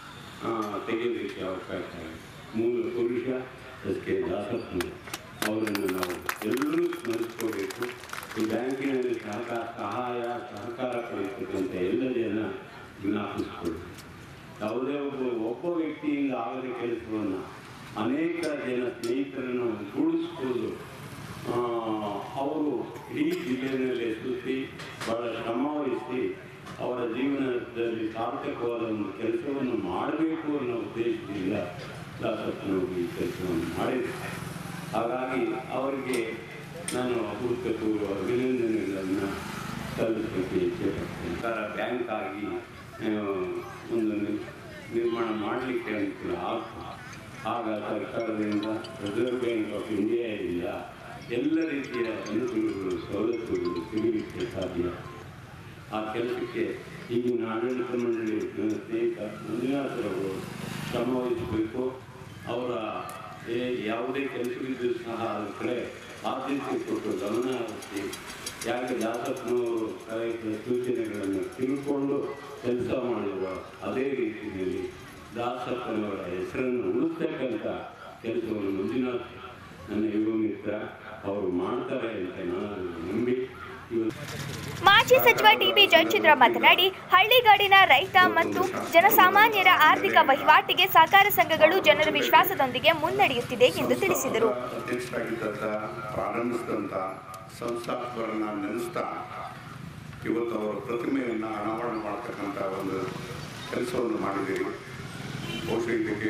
ತೆಗೆಯೋದಕ್ಕೆ ಅವಕಾಶ ಆಗಿದೆ ಮೂಲ ಪುರುಷ ಎಸ್ ಕೆ ದಾಸಪ್ಪನ ಅವರನ್ನು ನಾವು ಎಲ್ಲರೂ ಸ್ಮರಿಸ್ಕೋಬೇಕು ಈ ಬ್ಯಾಂಕಿನಲ್ಲಿ ಸಹಕಾರ ಸಹಾಯ ಸಹಕಾರ ಪಡೆಯತಕ್ಕಂಥ ಎಲ್ಲ ಜನ ಜ್ಞಾಪಿಸ್ಕೊಳ್ಬೇಕು ಯಾವುದೇ ಒಬ್ಬ ಒಬ್ಬ ವ್ಯಕ್ತಿಯಿಂದ ಆಗದ ಕೆಲಸವನ್ನು ಅನೇಕ ಜನ ಸ್ನೇಹಿತರನ್ನು ಗೂಡಿಸ್ಬೋದು ಆ, ಅವರು ಇಡೀ ಜಿಲ್ಲೆಯಲ್ಲಿ ಸುತ್ತಿ ಬಹಳ ಶ್ರಮ ವಹಿಸಿ ಅವರ ಜೀವನದಲ್ಲಿ ಸಾರ್ಥಕವಾದ ಒಂದು ಕೆಲಸವನ್ನು ಮಾಡಬೇಕು ಅನ್ನೋ ಉದ್ದೇಶದಿಂದ ದಾಸಪ್ಪನವರು ಈ ಕೆಲಸವನ್ನು ಮಾಡಿದ್ದಾರೆ ಹಾಗಾಗಿ ಅವರಿಗೆ ನಾನು ಅಭೂತಪೂರ್ವ ಅಭಿನಂದನೆಗಳನ್ನು ಸಲ್ಲಿಸಲಿಕ್ಕೆ ಇಚ್ಛೆಪಡ್ತೇನೆ ಸರ್ಕಾರ ಬ್ಯಾಂಕ್ ಆಗಿ ಆ, ಒಂದು ನಿ- ನಿರ್ಮಾಣ ಮಾಡಲಿಕ್ಕೆ ಅನುಕೂಲ ಆಗ್ತದೆ ಆಗ ಸರ್ಕಾರದಿಂದ ರಿಸರ್ವ್ ಬ್ಯಾಂಕ್ ಆಫ್ ಇಂಡಿಯಾದಿಂದ ಎಲ್ಲ ರೀತಿಯ ಅನುಕೂಲಗಳು ಸವಲತ್ತುಗಳು ಸಿಗಲಿಕ್ಕೆ ಸಾಧ್ಯ ಆ ಕೆಲಸಕ್ಕೆ ಈಗಿನ ಆಡಳಿತ ಮಂಡಳಿ ನನ್ನ ಸ್ನೇಹಿತ ಮಂಜುನಾಥರವರು ಶ್ರಮ ವಹಿಸಬೇಕು ಅವರ ಏ- ಯಾವುದೇ ಕೆಲಸವಿದ್ದರೂ ಸಹ ಅದರ ಕಡೆ ಆದ್ಯತೆ ಕೊಟ್ಟು ಗಮನ ಹರಿಸಿ ಯಾಕೆ ದಾಸಪ್ಪನವರು ಸಲಹೆ ಸೂಚನೆಗಳನ್ನು ತಿಳ್ಕೊಂಡು ಕೆಲಸ ಮಾಡಿರುವ ಅದೇ ರೀತಿಯಲ್ಲಿ ದಾಸಪ್ಪನವರ ಹೆಸರನ್ನು ಉಳಿಸ್ತಕ್ಕಂಥ ಕೆಲಸವನ್ನು ಮಂಜುನಾಥ್ ನನ್ನ ಯುವ ಮಿತ್ರ ಅವರು ಮಾಡ್ತಾರೆ ಅಂತ ನಾನು ನಂಬಿ ಇವತ್ತು ಮಾಜಿ ಸಚಿವ ಟಿಬಿ ಜಯಚಂದ್ರ ಮಾತನಾಡಿ ಹಳ್ಳಿಗಾಡಿನ ರೈತ ಮತ್ತು ಜನಸಾಮಾನ್ಯರ ಆರ್ಥಿಕ ವಹಿವಾಟಿಗೆ ಸಹಕಾರ ಸಂಘಗಳು ಜನರ ವಿಶ್ವಾಸದೊಂದಿಗೆ ಮುನ್ನಡೆಯುತ್ತಿದೆ ಎಂದು ತಿಳಿಸಿದರು ಅಧ್ಯಕ್ಷರಾಗಿದ್ದಂಥ ಪ್ರಾರಂಭಿಸಿದಂಥ ಸಂಸ್ಥಾಪಕರನ್ನು ನೆನೆಸ್ತಾ ಇವತ್ತು ಅವರ ಪ್ರತಿಮೆಯನ್ನು ಅನಾವರಣ ಮಾಡ್ತಕ್ಕಂಥ ಒಂದು ಕೆಲಸವನ್ನು ಮಾಡಿದ್ದೀರಿ ಬಹುಶಃ ಇದಕ್ಕೆ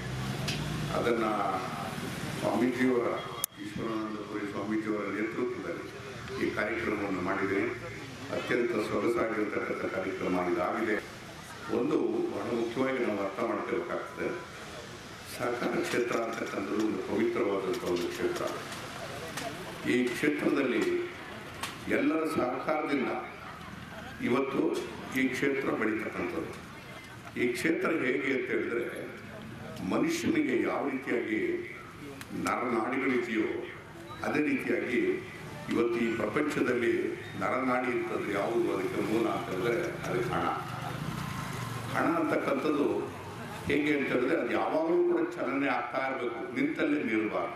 ಅದನ್ನು ಸ್ವಾಮೀಜಿಯವರ ಈಶ್ವರಾನಂದಪುರಿ ಸ್ವಾಮೀಜಿಯವರ ನೇತೃತ್ವದಲ್ಲಿ ಈ ಕಾರ್ಯಕ್ರಮವನ್ನು ಮಾಡಿದ್ದೀರಿ ಅತ್ಯಂತ ಸೊಗಸಾಗಿರ್ತಕ್ಕಂಥ ಕಾರ್ಯಕ್ರಮ ಇದಾಗಿದೆ ಒಂದು ಬಹಳ ಮುಖ್ಯವಾಗಿ ನಾವು ಅರ್ಥ ಮಾಡ್ಕೋಬೇಕಾಗ್ತದೆ ಸಹಕಾರ ಕ್ಷೇತ್ರ ಅಂತಕ್ಕಂಥದ್ದು ಒಂದು ಪವಿತ್ರವಾದಂಥ ಒಂದು ಕ್ಷೇತ್ರ ಈ ಕ್ಷೇತ್ರದಲ್ಲಿ ಎಲ್ಲರ ಸಹಕಾರದಿಂದ ಇವತ್ತು ಈ ಕ್ಷೇತ್ರ ಬೆಳೀತಕ್ಕಂಥದ್ದು ಈ ಕ್ಷೇತ್ರ ಹೇಗೆ ಅಂತ ಹೇಳಿದ್ರೆ ಮನುಷ್ಯನಿಗೆ ಯಾವ ರೀತಿಯಾಗಿ ನರನಾಡಿಗಳಿದೆಯೋ ಅದೇ ರೀತಿಯಾಗಿ ಇವತ್ತು ಈ ಪ್ರಪಂಚದಲ್ಲಿ ನರನಾಡಿ ಇರ್ತದ್ದು ಯಾವುದು ಅದಕ್ಕೆ ಮೂಲ ಅಂತ ಹೇಳಿದ್ರೆ ಅದು ಹಣ ಹಣ ಅಂತಕ್ಕಂಥದ್ದು ಹೇಗೆ ಅಂತ ಹೇಳಿದ್ರೆ ಅದು ಯಾವಾಗಲೂ ಕೂಡ ಚಲನೆ ಆಗ್ತಾ ಇರಬೇಕು ನಿಂತಲ್ಲೇ ನಿಲ್ಬಾರ್ದು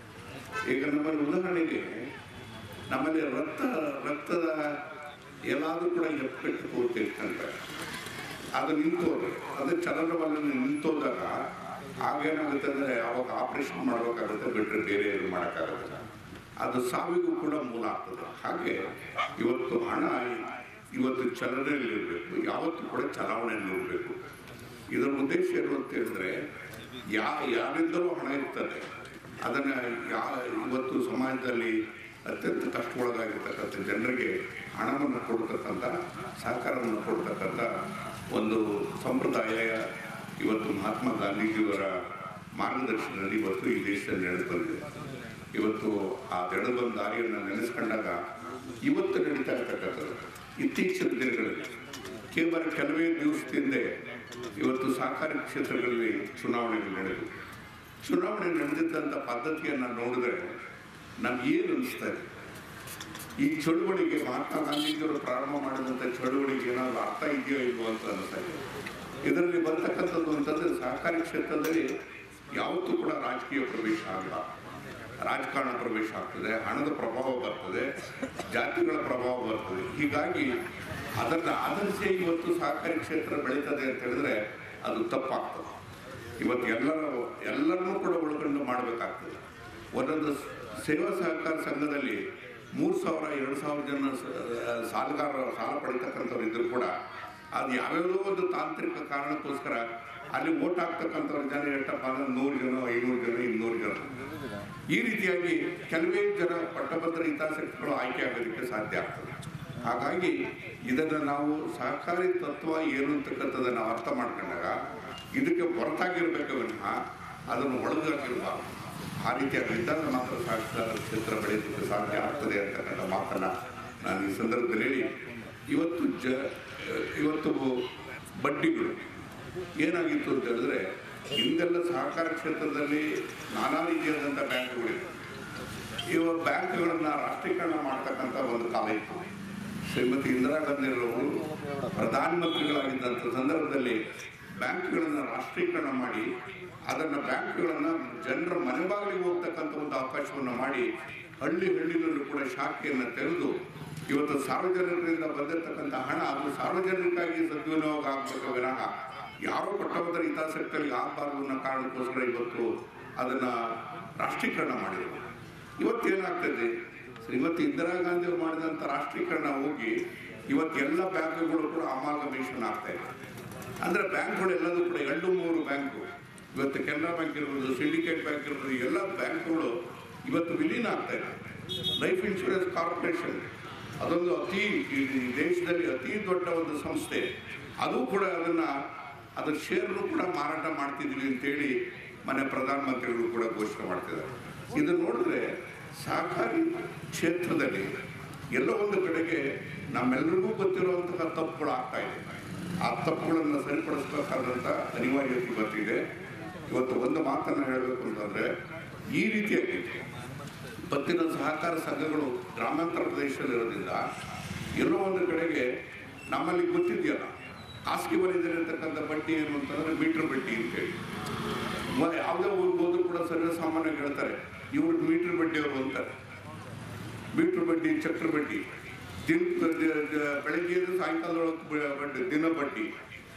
ಈಗ ನಮ್ಮಲ್ಲಿ ಉದಾಹರಣೆಗೆ ನಮ್ಮಲ್ಲಿ ರಕ್ತ ರಕ್ತದ ಎಲ್ಲಾದರೂ ಕೂಡ ಎಪ್ಪೆಟ್ಟು ಪೂರ್ತಿ ಇಟ್ಕೊಂತಾರೆ ಅದು ನಿಂತೋದ್ರೆ ಅದು ಚಲನವಲನ ನಿಂತೋದಾಗ ಆಗೇನಾಗುತ್ತೆ ಅಂದರೆ ಅವಾಗ ಆಪರೇಷನ್ ಮಾಡಬೇಕಾಗುತ್ತೆ ಬಿಟ್ಟರೆ ಬೇರೆ ಏನು ಮಾಡೋಕ್ಕಾಗುತ್ತೆ ಅದು ಸಾವಿಗೂ ಕೂಡ ಮೂಲ ಆಗ್ತದೆ ಹಾಗೆ ಇವತ್ತು ಹಣ ಇವತ್ತು ಚಲನೆಯಲ್ಲಿರಬೇಕು ಯಾವತ್ತೂ ಕೂಡ ಚಲಾವಣೆಯಲ್ಲಿರಬೇಕು ಇದರ ಉದ್ದೇಶ ಏನು ಅಂತ ಹೇಳಿದ್ರೆ ಯಾ ಯಾರಿಂದಲೂ ಹಣ ಇರ್ತದೆ ಅದನ್ನು ಯಾ ಇವತ್ತು ಸಮಾಜದಲ್ಲಿ ಅತ್ಯಂತ ಕಷ್ಟಗೊಳಗಾಗಿರ್ತಕ್ಕಂಥ ಜನರಿಗೆ ಹಣವನ್ನು ಕೊಡ್ತಕ್ಕಂಥ ಸಹಕಾರವನ್ನು ಕೊಡ್ತಕ್ಕಂಥ ಒಂದು ಸಂಪ್ರದಾಯ ಇವತ್ತು ಮಹಾತ್ಮ ಗಾಂಧೀಜಿಯವರ ಮಾರ್ಗದರ್ಶನದಲ್ಲಿ ಇವತ್ತು ಈ ದೇಶದಲ್ಲಿ ನಡೆದು ಬಂದಿದೆ ಇವತ್ತು ಆ ನಡೆದು ಬಂದ ದಾರಿಯನ್ನು ನೆನೆಸ್ಕೊಂಡಾಗ ಇವತ್ತು ನಡೀತಾ ಇರ್ತಕ್ಕಂಥದ್ದು ಇತ್ತೀಚಿನ ದಿನಗಳಲ್ಲಿ ಕೇವಲ ಕೆಲವೇ ದಿವಸದಿಂದ ಇವತ್ತು ಸಹಕಾರಿ ಕ್ಷೇತ್ರಗಳಲ್ಲಿ ಚುನಾವಣೆಗಳು ನಡೆದು ಚುನಾವಣೆ ನಡೆದಿದ್ದಂಥ ಪದ್ಧತಿಯನ್ನು ನೋಡಿದ್ರೆ ನಮ್ಗೆ ಏನು ಅನಿಸ್ತಾ ಇದೆ ಈ ಚಳುವಳಿಗೆ ಮಹಾತ್ಮ ಗಾಂಧೀಜಿಯವರು ಪ್ರಾರಂಭ ಮಾಡಿದಂಥ ಚಳುವಳಿಗೆ ಏನಾದರೂ ಅರ್ಥ ಇದೆಯೋ ಇಲ್ವೋ ಅಂತ ಅನಿಸ್ತಾ ಇದೆ ಇದರಲ್ಲಿ ಬರ್ತಕ್ಕಂಥದ್ದು ಅಂತಂದ್ರೆ ಸಹಕಾರಿ ಕ್ಷೇತ್ರದಲ್ಲಿ ಯಾವತ್ತೂ ಕೂಡ ರಾಜಕೀಯ ಪ್ರವೇಶ ಆಗಲ್ಲ ರಾಜಕಾರಣ ಪ್ರವೇಶ ಆಗ್ತದೆ ಹಣದ ಪ್ರಭಾವ ಬರ್ತದೆ ಜಾತಿಗಳ ಪ್ರಭಾವ ಬರ್ತದೆ ಹೀಗಾಗಿ ಅದನ್ನು ಆಧರಿಸಿ ಇವತ್ತು ಸಹಕಾರಿ ಕ್ಷೇತ್ರ ಬೆಳೀತದೆ ಅಂತ ಹೇಳಿದ್ರೆ ಅದು ತಪ್ಪಾಗ್ತದೆ ಇವತ್ತು ಎಲ್ಲರೂ ಎಲ್ಲರನ್ನೂ ಕೂಡ ಒಳಗೊಂಡು ಮಾಡಬೇಕಾಗ್ತದೆ ಒಂದೊಂದು ಸೇವಾ ಸಹಕಾರ ಸಂಘದಲ್ಲಿ ಮೂರು ಸಾವಿರ ಎರಡು ಸಾವಿರ ಜನ ಸ- ಸಾಲಗಾರರ ಸಾಲ ಪಡಿತಕ್ಕಂಥವ್ರು ಇದ್ರೂ ಕೂಡ ಅದು ಯಾವ್ಯಾವುದೋ ಒಂದು ತಾಂತ್ರಿಕ ಕಾರಣಕ್ಕೋಸ್ಕರ ಅಲ್ಲಿ ಓಟ್ ಹಾಕ್ತಕ್ಕಂಥವ್ರ ಜನ ಎಷ್ಟಪ್ಪ ಅಂದ್ರೆ ನೂರು ಜನ ಐನೂರು ಜನ ಇನ್ನೂರು ಜನ ಈ ರೀತಿಯಾಗಿ ಕೆಲವೇ ಜನ ಪಟ್ಟಭದ್ರ ಹಿತಾಸಕ್ತಿಗಳು ಆಯ್ಕೆ ಆಗೋದಕ್ಕೆ ಸಾಧ್ಯ ಆಗ್ತದೆ ಹಾಗಾಗಿ ಇದನ್ನು ನಾವು ಸಹಕಾರಿ ತತ್ವ ಏನು ಅಂತಕ್ಕಂಥದ್ದನ್ನು ನಾವು ಅರ್ಥ ಮಾಡ್ಕೊಂಡಾಗ ಇದಕ್ಕೆ ಹೊರತಾಗಿರ್ಬೇಕು ವಿನಃ ಅದನ್ನು ಒಳಗಾಗಿರ್ಬಾರ್ದು ಆ ರೀತಿಯಾಗಿದ್ದಾಗ ಮಾತ್ರ ಸಹಕಾರ ಕ್ಷೇತ್ರ ಬೆಳೆಯೋದಕ್ಕೆ ಸಾಧ್ಯ ಆಗ್ತದೆ ಅಂತಕ್ಕಂಥ ಮಾತನ್ನು ನಾನು ಈ ಸಂದರ್ಭದಲ್ಲಿ ಹೇಳಿ ಇವತ್ತು ಜ ಇವತ್ತು ಬಡ್ಡಿಗಳು ಏನಾಗಿತ್ತು ಅಂತ ಹೇಳಿದ್ರೆ ಹಿಂದೆಲ್ಲ ಸಹಕಾರ ಕ್ಷೇತ್ರದಲ್ಲಿ ನಾನಾ ರೀತಿಯಾದಂಥ ಬ್ಯಾಂಕ್ಗಳಿವೆ ಇವಾಗ ಬ್ಯಾಂಕ್ಗಳನ್ನು ರಾಷ್ಟ್ರೀಕರಣ ಮಾಡ್ತಕ್ಕಂಥ ಒಂದು ಕಾಲ ಇತ್ತು ಶ್ರೀಮತಿ ಇಂದಿರಾ ಗಾಂಧಿರವರು ಪ್ರಧಾನಮಂತ್ರಿಗಳಾಗಿದ್ದಂಥ ಸಂದರ್ಭದಲ್ಲಿ ಬ್ಯಾಂಕ್ಗಳನ್ನು ರಾಷ್ಟ್ರೀಕರಣ ಮಾಡಿ ಅದನ್ನು ಬ್ಯಾಂಕ್ಗಳನ್ನು ಜನರ ಮನೆ ಬಾಗಿಲಿಗೆ ಹೋಗ್ತಕ್ಕಂಥ ಒಂದು ಅವಕಾಶವನ್ನು ಮಾಡಿ ಹಳ್ಳಿ ಹಳ್ಳಿನಲ್ಲೂ ಕೂಡ ಶಾಖೆಯನ್ನು ತೆರೆದು ಇವತ್ತು ಸಾರ್ವಜನಿಕರಿಂದ ಬಂದಿರತಕ್ಕಂಥ ಹಣ ಅದು ಸಾರ್ವಜನಿಕವಾಗಿ ಸದ್ವಿನಿಯೋಗ ಆಗಬೇಕು ವಿನಃ ಯಾರೋ ಪಟ್ಟಭದ್ರ ಹಿತಾಸಕ್ತಿಗಳಿಗೆ ಆಗಬಾರ್ದು ಅನ್ನೋ ಕಾರಣಕ್ಕೋಸ್ಕರ ಇವತ್ತು ಅದನ್ನು ರಾಷ್ಟ್ರೀಕರಣ ಮಾಡಿದರು ಇವತ್ತೇನಾಗ್ತದೆ ಶ್ರೀಮತಿ ಇಂದಿರಾ ಗಾಂಧಿ ಅವರು ಮಾಡಿದಂಥ ರಾಷ್ಟ್ರೀಕರಣ ಹೋಗಿ ಇವತ್ತು ಎಲ್ಲ ಬ್ಯಾಂಕ್ಗಳು ಕೂಡ ಅಮಾಲ್ಗಮೇಷನ್ ಆಗ್ತಾ ಇದೆ ಅಂದರೆ ಬ್ಯಾಂಕ್ಗಳು ಎಲ್ಲದೂ ಕೂಡ ಎರಡು ಮೂರು ಬ್ಯಾಂಕು ಇವತ್ತು ಕೆನರಾ ಬ್ಯಾಂಕ್ ಇರ್ಬೋದು ಸಿಂಡಿಕೇಟ್ ಬ್ಯಾಂಕ್ ಇರ್ಬೋದು ಎಲ್ಲ ಬ್ಯಾಂಕ್ಗಳು ಇವತ್ತು ವಿಲೀನ ಆಗ್ತಾ ಇದೆ ಲೈಫ್ ಇನ್ಶೂರೆನ್ಸ್ ಕಾರ್ಪೊರೇಷನ್ ಅದೊಂದು ಅತಿ ಈ ದೇಶದಲ್ಲಿ ಅತಿ ದೊಡ್ಡ ಒಂದು ಸಂಸ್ಥೆ ಅದು ಕೂಡ ಅದನ್ನು ಅದರ ಶೇರ್ನು ಕೂಡ ಮಾರಾಟ ಮಾಡ್ತಿದ್ವಿ ಅಂತೇಳಿ ಮನೆ ಪ್ರಧಾನಮಂತ್ರಿಗಳು ಕೂಡ ಘೋಷಣೆ ಮಾಡ್ತಿದ್ದಾರೆ ಇದನ್ನು ನೋಡಿದ್ರೆ ಸಹಕಾರಿ ಕ್ಷೇತ್ರದಲ್ಲಿ ಎಲ್ಲೋ ಒಂದು ಕಡೆಗೆ ನಮ್ಮೆಲ್ಲರಿಗೂ ಗೊತ್ತಿರುವಂತಹ ತಪ್ಪುಗಳು ಆಗ್ತಾ ಇದೆ ಆ ತಪ್ಪುಗಳನ್ನು ಸರಿಪಡಿಸಬೇಕಾದಂಥ ಅನಿವಾರ್ಯತೆ ಇವತ್ತಿದೆ ಇವತ್ತು ಒಂದು ಮಾತನ್ನು ಹೇಳಬೇಕು ಅಂತಂದ್ರೆ ಈ ರೀತಿಯಾಗಿ ಪತ್ತಿನ ಸಹಕಾರ ಸಂಘಗಳು ಗ್ರಾಮಾಂತರ ಪ್ರದೇಶದಲ್ಲಿರೋದ್ರಿಂದ ಎಲ್ಲೋ ಒಂದು ಕಡೆಗೆ ನಮ್ಮಲ್ಲಿ ಗೊತ್ತಿದೆಯಲ್ಲ ಹಾಸಿಗೆ ಮನೆಯಲ್ಲಿರ್ತಕ್ಕಂಥ ಬಡ್ಡಿ ಏನು ಅಂತಂದ್ರೆ ಮೀಟರ್ ಬಡ್ಡಿ ಅಂತೇಳಿ ಮ- ಯಾವುದೇ ಊರಿಗೆ ಹೋದ್ರು ಕೂಡ ಸರ್ವೇ ಸಾಮಾನ್ಯವಾಗಿ ಹೇಳ್ತಾರೆ ಇವ್ರು ಮೀಟರ್ ಬಡ್ಡಿಯವರು ಅಂತಾರೆ ಮೀಟರ್ ಬಡ್ಡಿ ಚಕ್ರ ಬಡ್ಡಿ ದಿನ ದ- ದ- ಬೆಳಗ್ಗೆ ಸಾಯಂಕಾಲದೊಳಗೆ ಬ- ಬಡ್ಡಿ ದಿನ ಬಡ್ಡಿ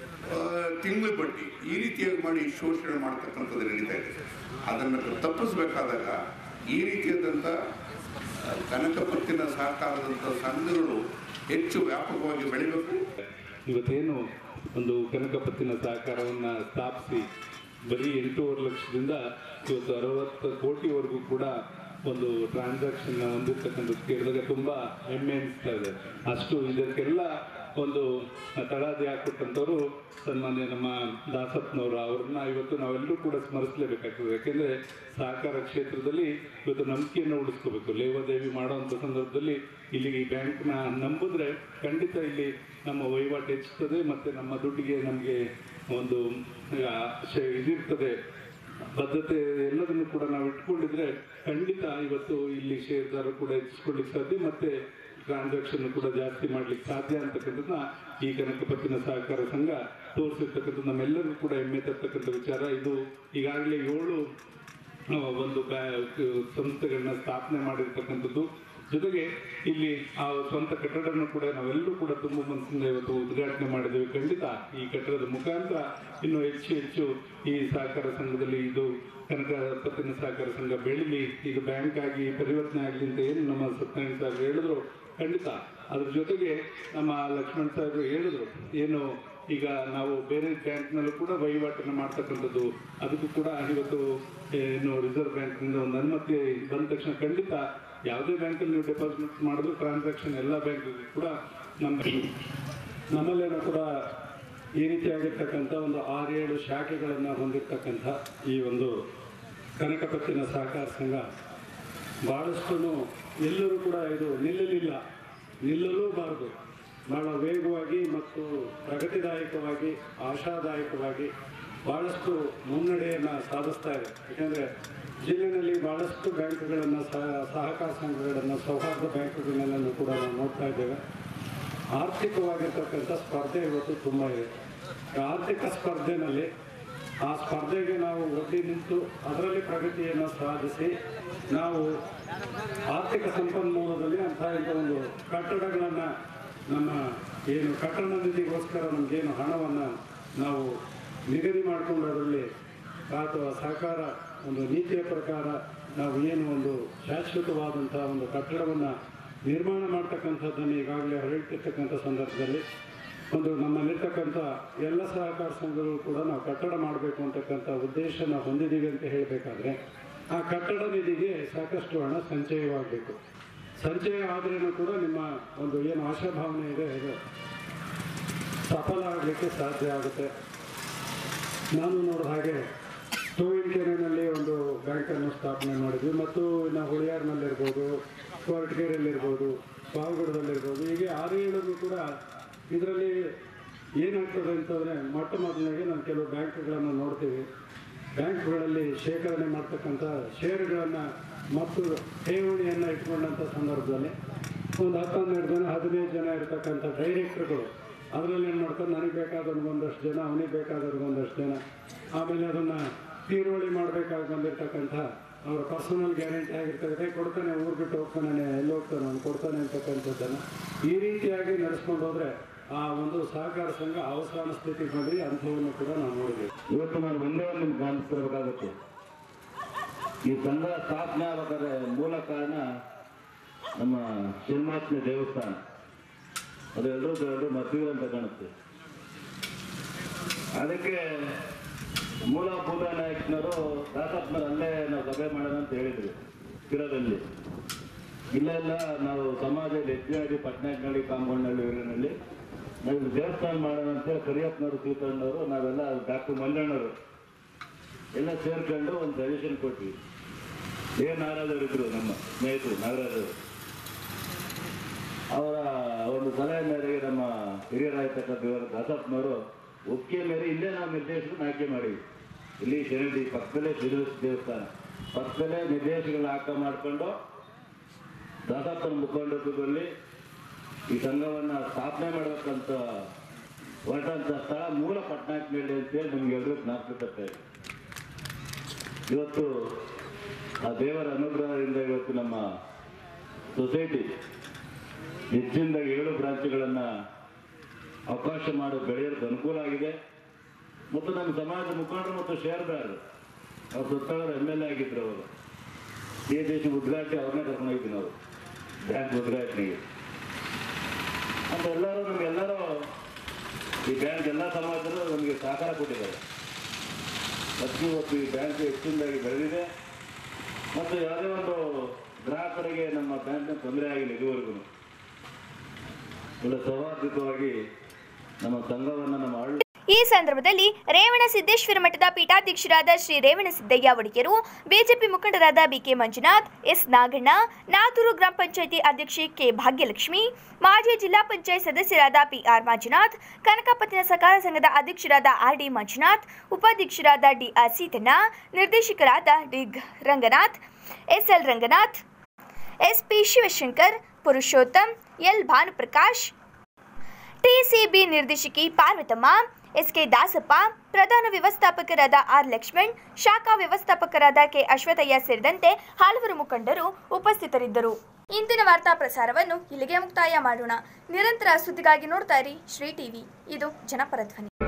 ತಿಂಗಳ ಬಡ್ಡಿ ಈ ರೀತಿಯಾಗಿ ಮಾಡಿ ಶೋಷಣೆ ಮಾಡ್ತಕ್ಕಂಥದ್ದು ನಡೀತಾ ಇದೆ ಅದನ್ನು ತಪ್ಪಿಸ್ಬೇಕಾದಾಗ ಈ ರೀತಿಯಾದಂಥ ಆ, ಕನಕಪತ್ತಿನ ಸಹಕಾರದಂಥ ಸಂಘಗಳು ಹೆಚ್ಚು ವ್ಯಾಪಕವಾಗಿ ಬೆಳಿಬೇಕು ಇವತ್ತೇನು ಒಂದು ಕನಕಪತ್ತಿನ ಸಹಕಾರವನ್ನು ಸ್ಥಾಪಿಸಿ ಬರೀ ಎಂಟೂವರೆ ಲಕ್ಷದಿಂದ ಇವತ್ತು ಅರವತ್ತು ಕೋಟಿವರೆಗೂ ಕೂಡ ಒಂದು ಟ್ರಾನ್ಸಾಕ್ಷನ್ ಹೊಂದಿರ್ತಕ್ಕಂಥದ್ದು ಕೇಳಿದಾಗ ತುಂಬ ಹೆಮ್ಮೆ ಅನಿಸ್ತಾ ಇದೆ ಅಷ್ಟು ಇದಕ್ಕೆಲ್ಲ ಒಂದು ತಳಾದಿ ಹಾಕ್ಬಿಟ್ಟಂಥವ್ರು ಸನ್ಮಾನ್ಯ ನಮ್ಮ ದಾಸಪ್ಪನವರು ಅವ್ರನ್ನ ಇವತ್ತು ನಾವೆಲ್ಲರೂ ಕೂಡ ಸ್ಮರಿಸಲೇಬೇಕಾಗ್ತದೆ ಯಾಕೆಂದರೆ ಸಹಕಾರ ಕ್ಷೇತ್ರದಲ್ಲಿ ಇವತ್ತು ನಂಬಿಕೆಯನ್ನು ಉಳಿಸ್ಕೋಬೇಕು ಲೇವಾದೇವಿ ಮಾಡೋವಂಥ ಸಂದರ್ಭದಲ್ಲಿ ಇಲ್ಲಿ ಈ ಬ್ಯಾಂಕ್ನ ನಂಬಿದ್ರೆ ಖಂಡಿತ ಇಲ್ಲಿ ನಮ್ಮ ವಹಿವಾಟು ಹೆಚ್ಚುತ್ತದೆ ಮತ್ತು ನಮ್ಮ ದುಡ್ಡಿಗೆ ನಮಗೆ ಒಂದು ಆ, ಶೇ- ಇದಿರ್ತದೆ ಬದ್ಧತೆ ಎಲ್ಲದನ್ನು ಕೂಡ ನಾವು ಇಟ್ಕೊಂಡಿದ್ರೆ ಖಂಡಿತ ಇವತ್ತು ಇಲ್ಲಿ ಷೇರ್ದಾರರು ಕೂಡ ಹೆಚ್ಚಿಸ್ಕೊಳ್ಳಿಕ್ಕೆ ಸಾಧ್ಯ ಮತ್ತೆ ಟ್ರಾನ್ಸಾಕ್ಷನ್ ಕೂಡ ಜಾಸ್ತಿ ಮಾಡ್ಲಿಕ್ಕೆ ಸಾಧ್ಯ ಅಂತಕ್ಕಂಥದ್ದನ್ನ ಈ ಕನಕಪತ್ತಿನ ಸಹಕಾರ ಸಂಘ ತೋರಿಸಿರ್ತಕ್ಕಂಥದ್ದು ನಮ್ಮೆಲ್ಲರಿಗೂ ಕೂಡ ಹೆಮ್ಮೆ ತರ್ತಕ್ಕಂಥ ವಿಚಾರ ಇದು ಈಗಾಗಲೇ ಏಳು ಆ, ಒಂದು ಬ್ಯಾ- ಸಂಸ್ಥೆಗಳನ್ನ ಸ್ಥಾಪನೆ ಮಾಡಿರ್ತಕ್ಕಂಥದ್ದು ಜೊತೆಗೆ ಇಲ್ಲಿ ಆ ಸ್ವಂತ ಕಟ್ಟಡವನ್ನು ಕೂಡ ನಾವೆಲ್ಲರೂ ಕೂಡ ತುಂಬ ಮನಸ್ಸಿಂದ ಇವತ್ತು ಉದ್ಘಾಟನೆ ಮಾಡಿದ್ದೇವೆ ಖಂಡಿತ ಈ ಕಟ್ಟಡದ ಮುಖಾಂತರ ಇನ್ನು ಹೆಚ್ಚು ಹೆಚ್ಚು ಈ ಸಹಕಾರ ಸಂಘದಲ್ಲಿ ಇದು ಕನಕಪತ್ತಿನ ಸಹಕಾರ ಸಂಘ ಬೆಳಿಲಿ ಇದು ಬ್ಯಾಂಕ್ ಆಗಿ ಪರಿವರ್ತನೆ ಆಗಲಿ ಅಂತ ಏನು ನಮ್ಮ ಸತ್ಯನಾರಾಯಣ ಸರ್ ಹೇಳಿದ್ರು ಖಂಡಿತ ಅದ್ರ ಜೊತೆಗೆ ನಮ್ಮ ಲಕ್ಷ್ಮಣ್ ಸಾಹೇಬರು ಹೇಳಿದ್ರು ಏನು ಈಗ ನಾವು ಬೇರೆ ಬ್ಯಾಂಕ್ನಲ್ಲೂ ಕೂಡ ವಹಿವಾಟನ್ನು ಮಾಡ್ತಕ್ಕಂಥದ್ದು ಅದಕ್ಕೂ ಕೂಡ ಇವತ್ತು ಏನು ರಿಸರ್ವ್ ಬ್ಯಾಂಕ್ನಿಂದ ಒಂದು ಅನುಮತಿ ಬಂದ ತಕ್ಷಣ ಖಂಡಿತ ಯಾವುದೇ ಬ್ಯಾಂಕಲ್ಲಿ ನೀವು ಡೆಪಾಸಿಟ್ ಮಾಡಿದ್ರು ಟ್ರಾನ್ಸಾಕ್ಷನ್ ಎಲ್ಲ ಬ್ಯಾಂಕಿಗೂ ಕೂಡ ನಮ್ಮ ನಮ್ಮಲ್ಲೇನೂ ಕೂಡ ಈ ರೀತಿಯಾಗಿರ್ತಕ್ಕಂಥ ಒಂದು ಆರೇಳು ಶಾಖೆಗಳನ್ನು ಹೊಂದಿರತಕ್ಕಂಥ ಈ ಒಂದು ಕನಕಪತ್ತಿನ ಸಹಕಾರ ಸಂಘ ಭಾಳಷ್ಟು ಎಲ್ಲರೂ ಕೂಡ ಇದು ನಿಲ್ಲಲಿಲ್ಲ ನಿಲ್ಲಲೂಬಾರದು ಬಹಳ ವೇಗವಾಗಿ ಮತ್ತು ಪ್ರಗತಿದಾಯಕವಾಗಿ ಆಶಾದಾಯಕವಾಗಿ ಭಾಳಷ್ಟು ಮುನ್ನಡೆಯನ್ನು ಸಾಧಿಸ್ತಾ ಇದೆ ಯಾಕೆಂದರೆ ಜಿಲ್ಲೆಯಲ್ಲಿ ಭಾಳಷ್ಟು ಬ್ಯಾಂಕ್ಗಳನ್ನು ಸಹ ಸಹಕಾರ ಸಂಘಗಳನ್ನು ಸೌಹಾರ್ದ ಬ್ಯಾಂಕ್ಗಳನ್ನೆಲ್ಲನೂ ಕೂಡ ನಾವು ನೋಡ್ತಾ ಇದ್ದೇವೆ ಆರ್ಥಿಕವಾಗಿರ್ತಕ್ಕಂಥ ಸ್ಪರ್ಧೆ ಇವತ್ತು ತುಂಬ ಇದೆ ಈ ಆರ್ಥಿಕ ಸ್ಪರ್ಧೆನಲ್ಲಿ ಆ ಸ್ಪರ್ಧೆಗೆ ನಾವು ಒಡ್ಡಿ ನಿಂತು ಅದರಲ್ಲಿ ಪ್ರಗತಿಯನ್ನು ಸಾಧಿಸಿ ನಾವು ಆರ್ಥಿಕ ಸಂಪನ್ಮೂಲದಲ್ಲಿ ಅಂಥ ಇಂಥ ಒಂದು ಕಟ್ಟಡಗಳನ್ನು ನಮ್ಮ ಏನು ಕಟ್ಟಡ ನಿಧಿಗೋಸ್ಕರ ನಮಗೇನು ಹಣವನ್ನು ನಾವು ನಿಗದಿ ಮಾಡಿಕೊಂಡು ಅದರಲ್ಲಿ ಅಥವಾ ಸಹಕಾರ ಒಂದು ನೀತಿಯ ಪ್ರಕಾರ ನಾವು ಏನು ಒಂದು ಶಾಶ್ವತವಾದಂಥ ಒಂದು ಕಟ್ಟಡವನ್ನು ನಿರ್ಮಾಣ ಮಾಡ್ತಕ್ಕಂಥದ್ದನ್ನು ಈಗಾಗಲೇ ಹೊರಟಿರ್ತಕ್ಕಂಥ ಸಂದರ್ಭದಲ್ಲಿ ಒಂದು ನಮ್ಮಲ್ಲಿರ್ತಕ್ಕಂಥ ಎಲ್ಲ ಸಹಕಾರ ಸಂಘಗಳು ಕೂಡ ನಾವು ಕಟ್ಟಡ ಮಾಡಬೇಕು ಅಂತಕ್ಕಂಥ ಉದ್ದೇಶನ ಹೊಂದಿದ್ದೀವಿ ಅಂತ ಹೇಳಬೇಕಾದ್ರೆ ಆ ಕಟ್ಟಡ ನಿಧಿಗೆ ಸಾಕಷ್ಟು ಹಣ ಸಂಚಯವಾಗಬೇಕು ಸಂಚಯ ಆದ್ರೂ ಕೂಡ ನಿಮ್ಮ ಒಂದು ಏನು ಆಶಾಭಾವನೆ ಇದೆ ಅದು ಸಫಲ ಆಗಲಿಕ್ಕೆ ಸಾಧ್ಯ ಆಗುತ್ತೆ ನಾನು ನೋಡಿದ ಹಾಗೆ ಕೆರೆನಲ್ಲಿ ಒಂದು ಬ್ಯಾಂಕನ್ನು ಸ್ಥಾಪನೆ ಮಾಡಿದ್ವಿ ಮತ್ತು ನಾವು ಹುಳಿಯಾರ್ನಲ್ಲಿರ್ಬೋದು ಕೊರಟಗೆರೆಯಲ್ಲಿರ್ಬೋದು ಪಾವಗಡದಲ್ಲಿರ್ಬೋದು ಹೀಗೆ ಆರು ಏಳನ್ನು ಕೂಡ ಇದರಲ್ಲಿ ಏನಾಗ್ತದೆ ಅಂತಂದರೆ ಮೊಟ್ಟ ಮೊದಲಿಗೆ ನಾವು ಕೆಲವು ಬ್ಯಾಂಕ್ಗಳನ್ನು ನೋಡ್ತೀವಿ ಬ್ಯಾಂಕ್ಗಳಲ್ಲಿ ಶೇಖರಣೆ ಮಾಡ್ತಕ್ಕಂಥ ಷೇರುಗಳನ್ನು ಮತ್ತು ಠೇವಣಿಯನ್ನು ಇಟ್ಕೊಂಡಂಥ ಸಂದರ್ಭದಲ್ಲಿ ಒಂದು ಹತ್ತು ಹನ್ನೆರಡು ಜನ ಹದಿನೈದು ಜನ ಇರ್ತಕ್ಕಂಥ ಡೈರೆಕ್ಟರ್ಗಳು ಅದರಲ್ಲಿ ಏನು ಮಾಡ್ತಾರೆ ನನಗೆ ಬೇಕಾದವ್ರಿಗೆ ಒಂದಷ್ಟು ಜನ ಅವನಿಗೆ ಬೇಕಾದವ್ರಿಗೆ ಒಂದಷ್ಟು ಜನ ಆಮೇಲೆ ಅದನ್ನು ತೀರುವಳಿ ಮಾಡಬೇಕಾಗಿ ಬಂದಿರತಕ್ಕಂಥ ಅವರ ಪರ್ಸನಲ್ ಗ್ಯಾರಂಟಿ ಆಗಿರ್ತದೆ ಕೊಡ್ತಾನೆ ಊರು ಬಿಟ್ಟು ಹೋಗ್ತಾನೆ ಎಲ್ಲಿ ಹೋಗ್ತಾನೆ ಅವ್ನು ಕೊಡ್ತಾನೆ ಅಂತಕ್ಕಂಥದ್ದನ್ನು ಈ ರೀತಿಯಾಗಿ ನಡೆಸ್ಕೊಂಡು ಹೋದರೆ ಆ ಒಂದು ಸಹಕಾರ ಸಂಘ ಅವಸಾನ ಸ್ಥಿತಿಗೆ ಬಂದರೆ ಅಂಥವನ್ನು ಕೂಡ ನಾವು ನೋಡಿದ್ದೀವಿ ಇವತ್ತು ನಾನು ಒಂದೇ ಒಂದು ನಿಮ್ಗೆ ಗಮನಿಸ್ತಿರ್ಬೇಕಾಗುತ್ತೆ ಈ ಸಂಘ ಸ್ಥಾಪನೆ ಆಗಬೇಕಾದ್ರೆ ಮೂಲ ಕಾರಣ ನಮ್ಮ ಶಿವಮಾತ್ಮೆ ದೇವಸ್ಥಾನ ಅದು ಎಲ್ಲರೂ ಎಲ್ಲರೂ ಮದುವೆ ಅಂತ ಕಾಣುತ್ತೆ ಅದಕ್ಕೆ ಮೂಲಭೂತ ನಾಯಕನವರು ದಾಸಪ್ಪನವರು ಅಲ್ಲೇ ನಾವು ಸಭೆ ಮಾಡೋಣ ಅಂತ ಹೇಳಿದ್ರು ಕಿರದಲ್ಲಿ ಇಲ್ಲ ಇಲ್ಲ ನಾವು ಸಮಾಜದಲ್ಲಿ ಹೆಚ್ಚಾಗಿ ಪಟ್ನಾಯಕನಹಳ್ಳಿ ಕಾಮಗೊಂಡಹಳ್ಳಿ ಊರಿನಲ್ಲಿ ನಾವು ಇಲ್ಲಿ ದೇವಸ್ಥಾನ ಮಾಡೋಣ ಅಂತೇಳಿ ಕರಿಯಪ್ಪನವರು ಸೀತಣ್ಣವರು ನಾವೆಲ್ಲ ಡಾಕ್ಟರ್ ಮಲ್ಲಣ್ಣವರು ಎಲ್ಲ ಸೇರ್ಕೊಂಡು ಒಂದು ಸಜೆಷನ್ ಕೊಟ್ವಿ ಏ ನಾಗರಾಜರು ಇದ್ರು ನಮ್ಮ ಸ್ನೇಹಿತರು ನಾಗರಾಜರು ಸಲಹೆ ಮೇರೆಗೆ ನಮ್ಮ ಹಿರಿಯರಾಗಿರ್ತಕ್ಕಂಥ ಇವರು ದಾಸಪ್ಪನವರು ಒಪ್ಪಿಗೆ ಮೇರೆ ಇಲ್ಲೇ ನಾವು ನಿರ್ದೇಶಕರು ಆಯ್ಕೆ ಮಾಡಿವಿ ಇಲ್ಲಿ ಶರಣಿ ಪಕ್ಕದಲ್ಲೇ ಶ್ರೀನಿವಾಸ ದೇವಸ್ಥಾನ ಪಕ್ಕದಲ್ಲೇ ನಿರ್ದೇಶಕಗಳನ್ನ ಆಯ್ಕೆ ಮಾಡಿಕೊಂಡು ದಾಸಪ್ಪನ ಮುಖಂಡತ್ವದಲ್ಲಿ ಈ ಸಂಘವನ್ನ ಸ್ಥಾಪನೆ ಮಾಡಬೇಕಂತ ಹೊರಟಂತ ಸ್ಥಳ ಮೂಲ ಪಟ್ನಾಯಕನಹಳ್ಳಿ ಅಂತೇಳಿ ನಮ್ಗೆ ಎಲ್ಲರೂ ಜ್ಞಾಪಕತೆ ಇದೆ ಇವತ್ತು ಆ ದೇವರ ಅನುಗ್ರಹದಿಂದ ಇವತ್ತು ನಮ್ಮ ಸೊಸೈಟಿ ಹೆಚ್ಚಿನದಾಗ ಏಳು ಬ್ರಾಂಚ್ಗಳನ್ನು ಅವಕಾಶ ಮಾಡಿ ಬೆಳೆಯೋದಕ್ಕೆ ಅನುಕೂಲ ಆಗಿದೆ ಮತ್ತು ನಮ್ಮ ಸಮಾಜದ ಮುಖಂಡರು ಮತ್ತು ಷೇರ್ದಾರರು ಅವ್ರು ಸುತ್ತಳರು ಎಮ್ ಎಲ್ ಎ ಆಗಿದ್ರು ಅವರು ಈ ದೇಶ ಉದ್ಘಾಟನೆ ಅವ್ರನ್ನೇ ಕರ್ಕೊಂಡು ಹೋಗಿದ್ದೀನಿ ನಾವು ಬ್ಯಾಂಕ್ ಉದ್ಘಾಟನೆಗೆ ಅಂತ ಎಲ್ಲರೂ ನಮಗೆಲ್ಲರೂ ಈ ಬ್ಯಾಂಕ್ ಎಲ್ಲ ಸಮಾಜದಲ್ಲೂ ನಮಗೆ ಸಹಕಾರ ಕೊಟ್ಟಿದ್ದಾರೆ ಅದಕ್ಕೆ ಇವತ್ತು ಈ ಬ್ಯಾಂಕ್ ಹೆಚ್ಚಿನದಾಗಿ ಬೆಳೆದಿದೆ ಮತ್ತು ಯಾವುದೇ ಒಂದು ಗ್ರಾಹಕರಿಗೆ ನಮ್ಮ ಬ್ಯಾಂಕ್ನ ತೊಂದರೆ ಆಗಿಲ್ಲ ಇದುವರೆಗೂ ಒಳ್ಳೆ ಸೌಹಾರ್ದಿಕವಾಗಿ ನಮ್ಮ ಸಂಘವನ್ನು ನಮ್ಮ ಆಳ್ವ ಈ ಸಂದರ್ಭದಲ್ಲಿ ರೇವಣ ಸಿದ್ದೇಶ್ವರ ಮಠದ ಪೀಠಾಧ್ಯಕ್ಷರಾದ ಶ್ರೀ ರೇವಣ ಸಿದ್ದಯ್ಯ ಒಡೆಯರು ಬಿಜೆಪಿ ಮುಖಂಡರಾದ ಬಿಕೆ ಮಂಜುನಾಥ್ ಎಸ್ ನಾಗಣ್ಣ ನಾತೂರು ಗ್ರಾಮ ಪಂಚಾಯಿತಿ ಅಧ್ಯಕ್ಷೆ ಕೆ ಭಾಗ್ಯಲಕ್ಷ್ಮಿ ಮಾಜಿ ಜಿಲ್ಲಾ ಪಂಚಾಯತ್ ಸದಸ್ಯರಾದ ಪಿಆರ್ ಮಂಜುನಾಥ್ ಕನಕಪತ್ತಿನ ಸಹಕಾರ ಸಂಘದ ಅಧ್ಯಕ್ಷರಾದ ಆರ್ ಡಿ ಮಂಜುನಾಥ್ ಉಪಾಧ್ಯಕ್ಷರಾದ ಡಿಆರ್ ಸೀತಣ್ಣ ನಿರ್ದೇಶಕರಾದ ಡಿ ಗ- Ranganath S L Ranganath S P Shivashankar Purushottam L Bhanuprakash T C B ನಿರ್ದೇಶಕಿ ಪಾರ್ವತಮ್ಮ ಎಸ್ಕೆ ದಾಸಪ್ಪ ಪ್ರಧಾನ ವ್ಯವಸ್ಥಾಪಕರಾದ ಆರ್ ಲಕ್ಷ್ಮಣ್ ಶಾಖಾ ವ್ಯವಸ್ಥಾಪಕರಾದ ಕೆ ಅಶ್ವಥಯ್ಯ ಸೇರಿದಂತೆ ಹಲವರು ಮುಖಂಡರು ಉಪಸ್ಥಿತರಿದ್ದರು ಇಂದಿನ ವಾರ್ತಾ ಪ್ರಸಾರವನ್ನು ಇಲ್ಲಿಗೆ ಮುಕ್ತಾಯ ಮಾಡೋಣ ನಿರಂತರ ಸುದ್ದಿಗಾಗಿ ನೋಡ್ತಾ ಇರಿ ಶ್ರೀ ಟಿವಿ ಇದು ಜನಪರ ಧ್ವನಿ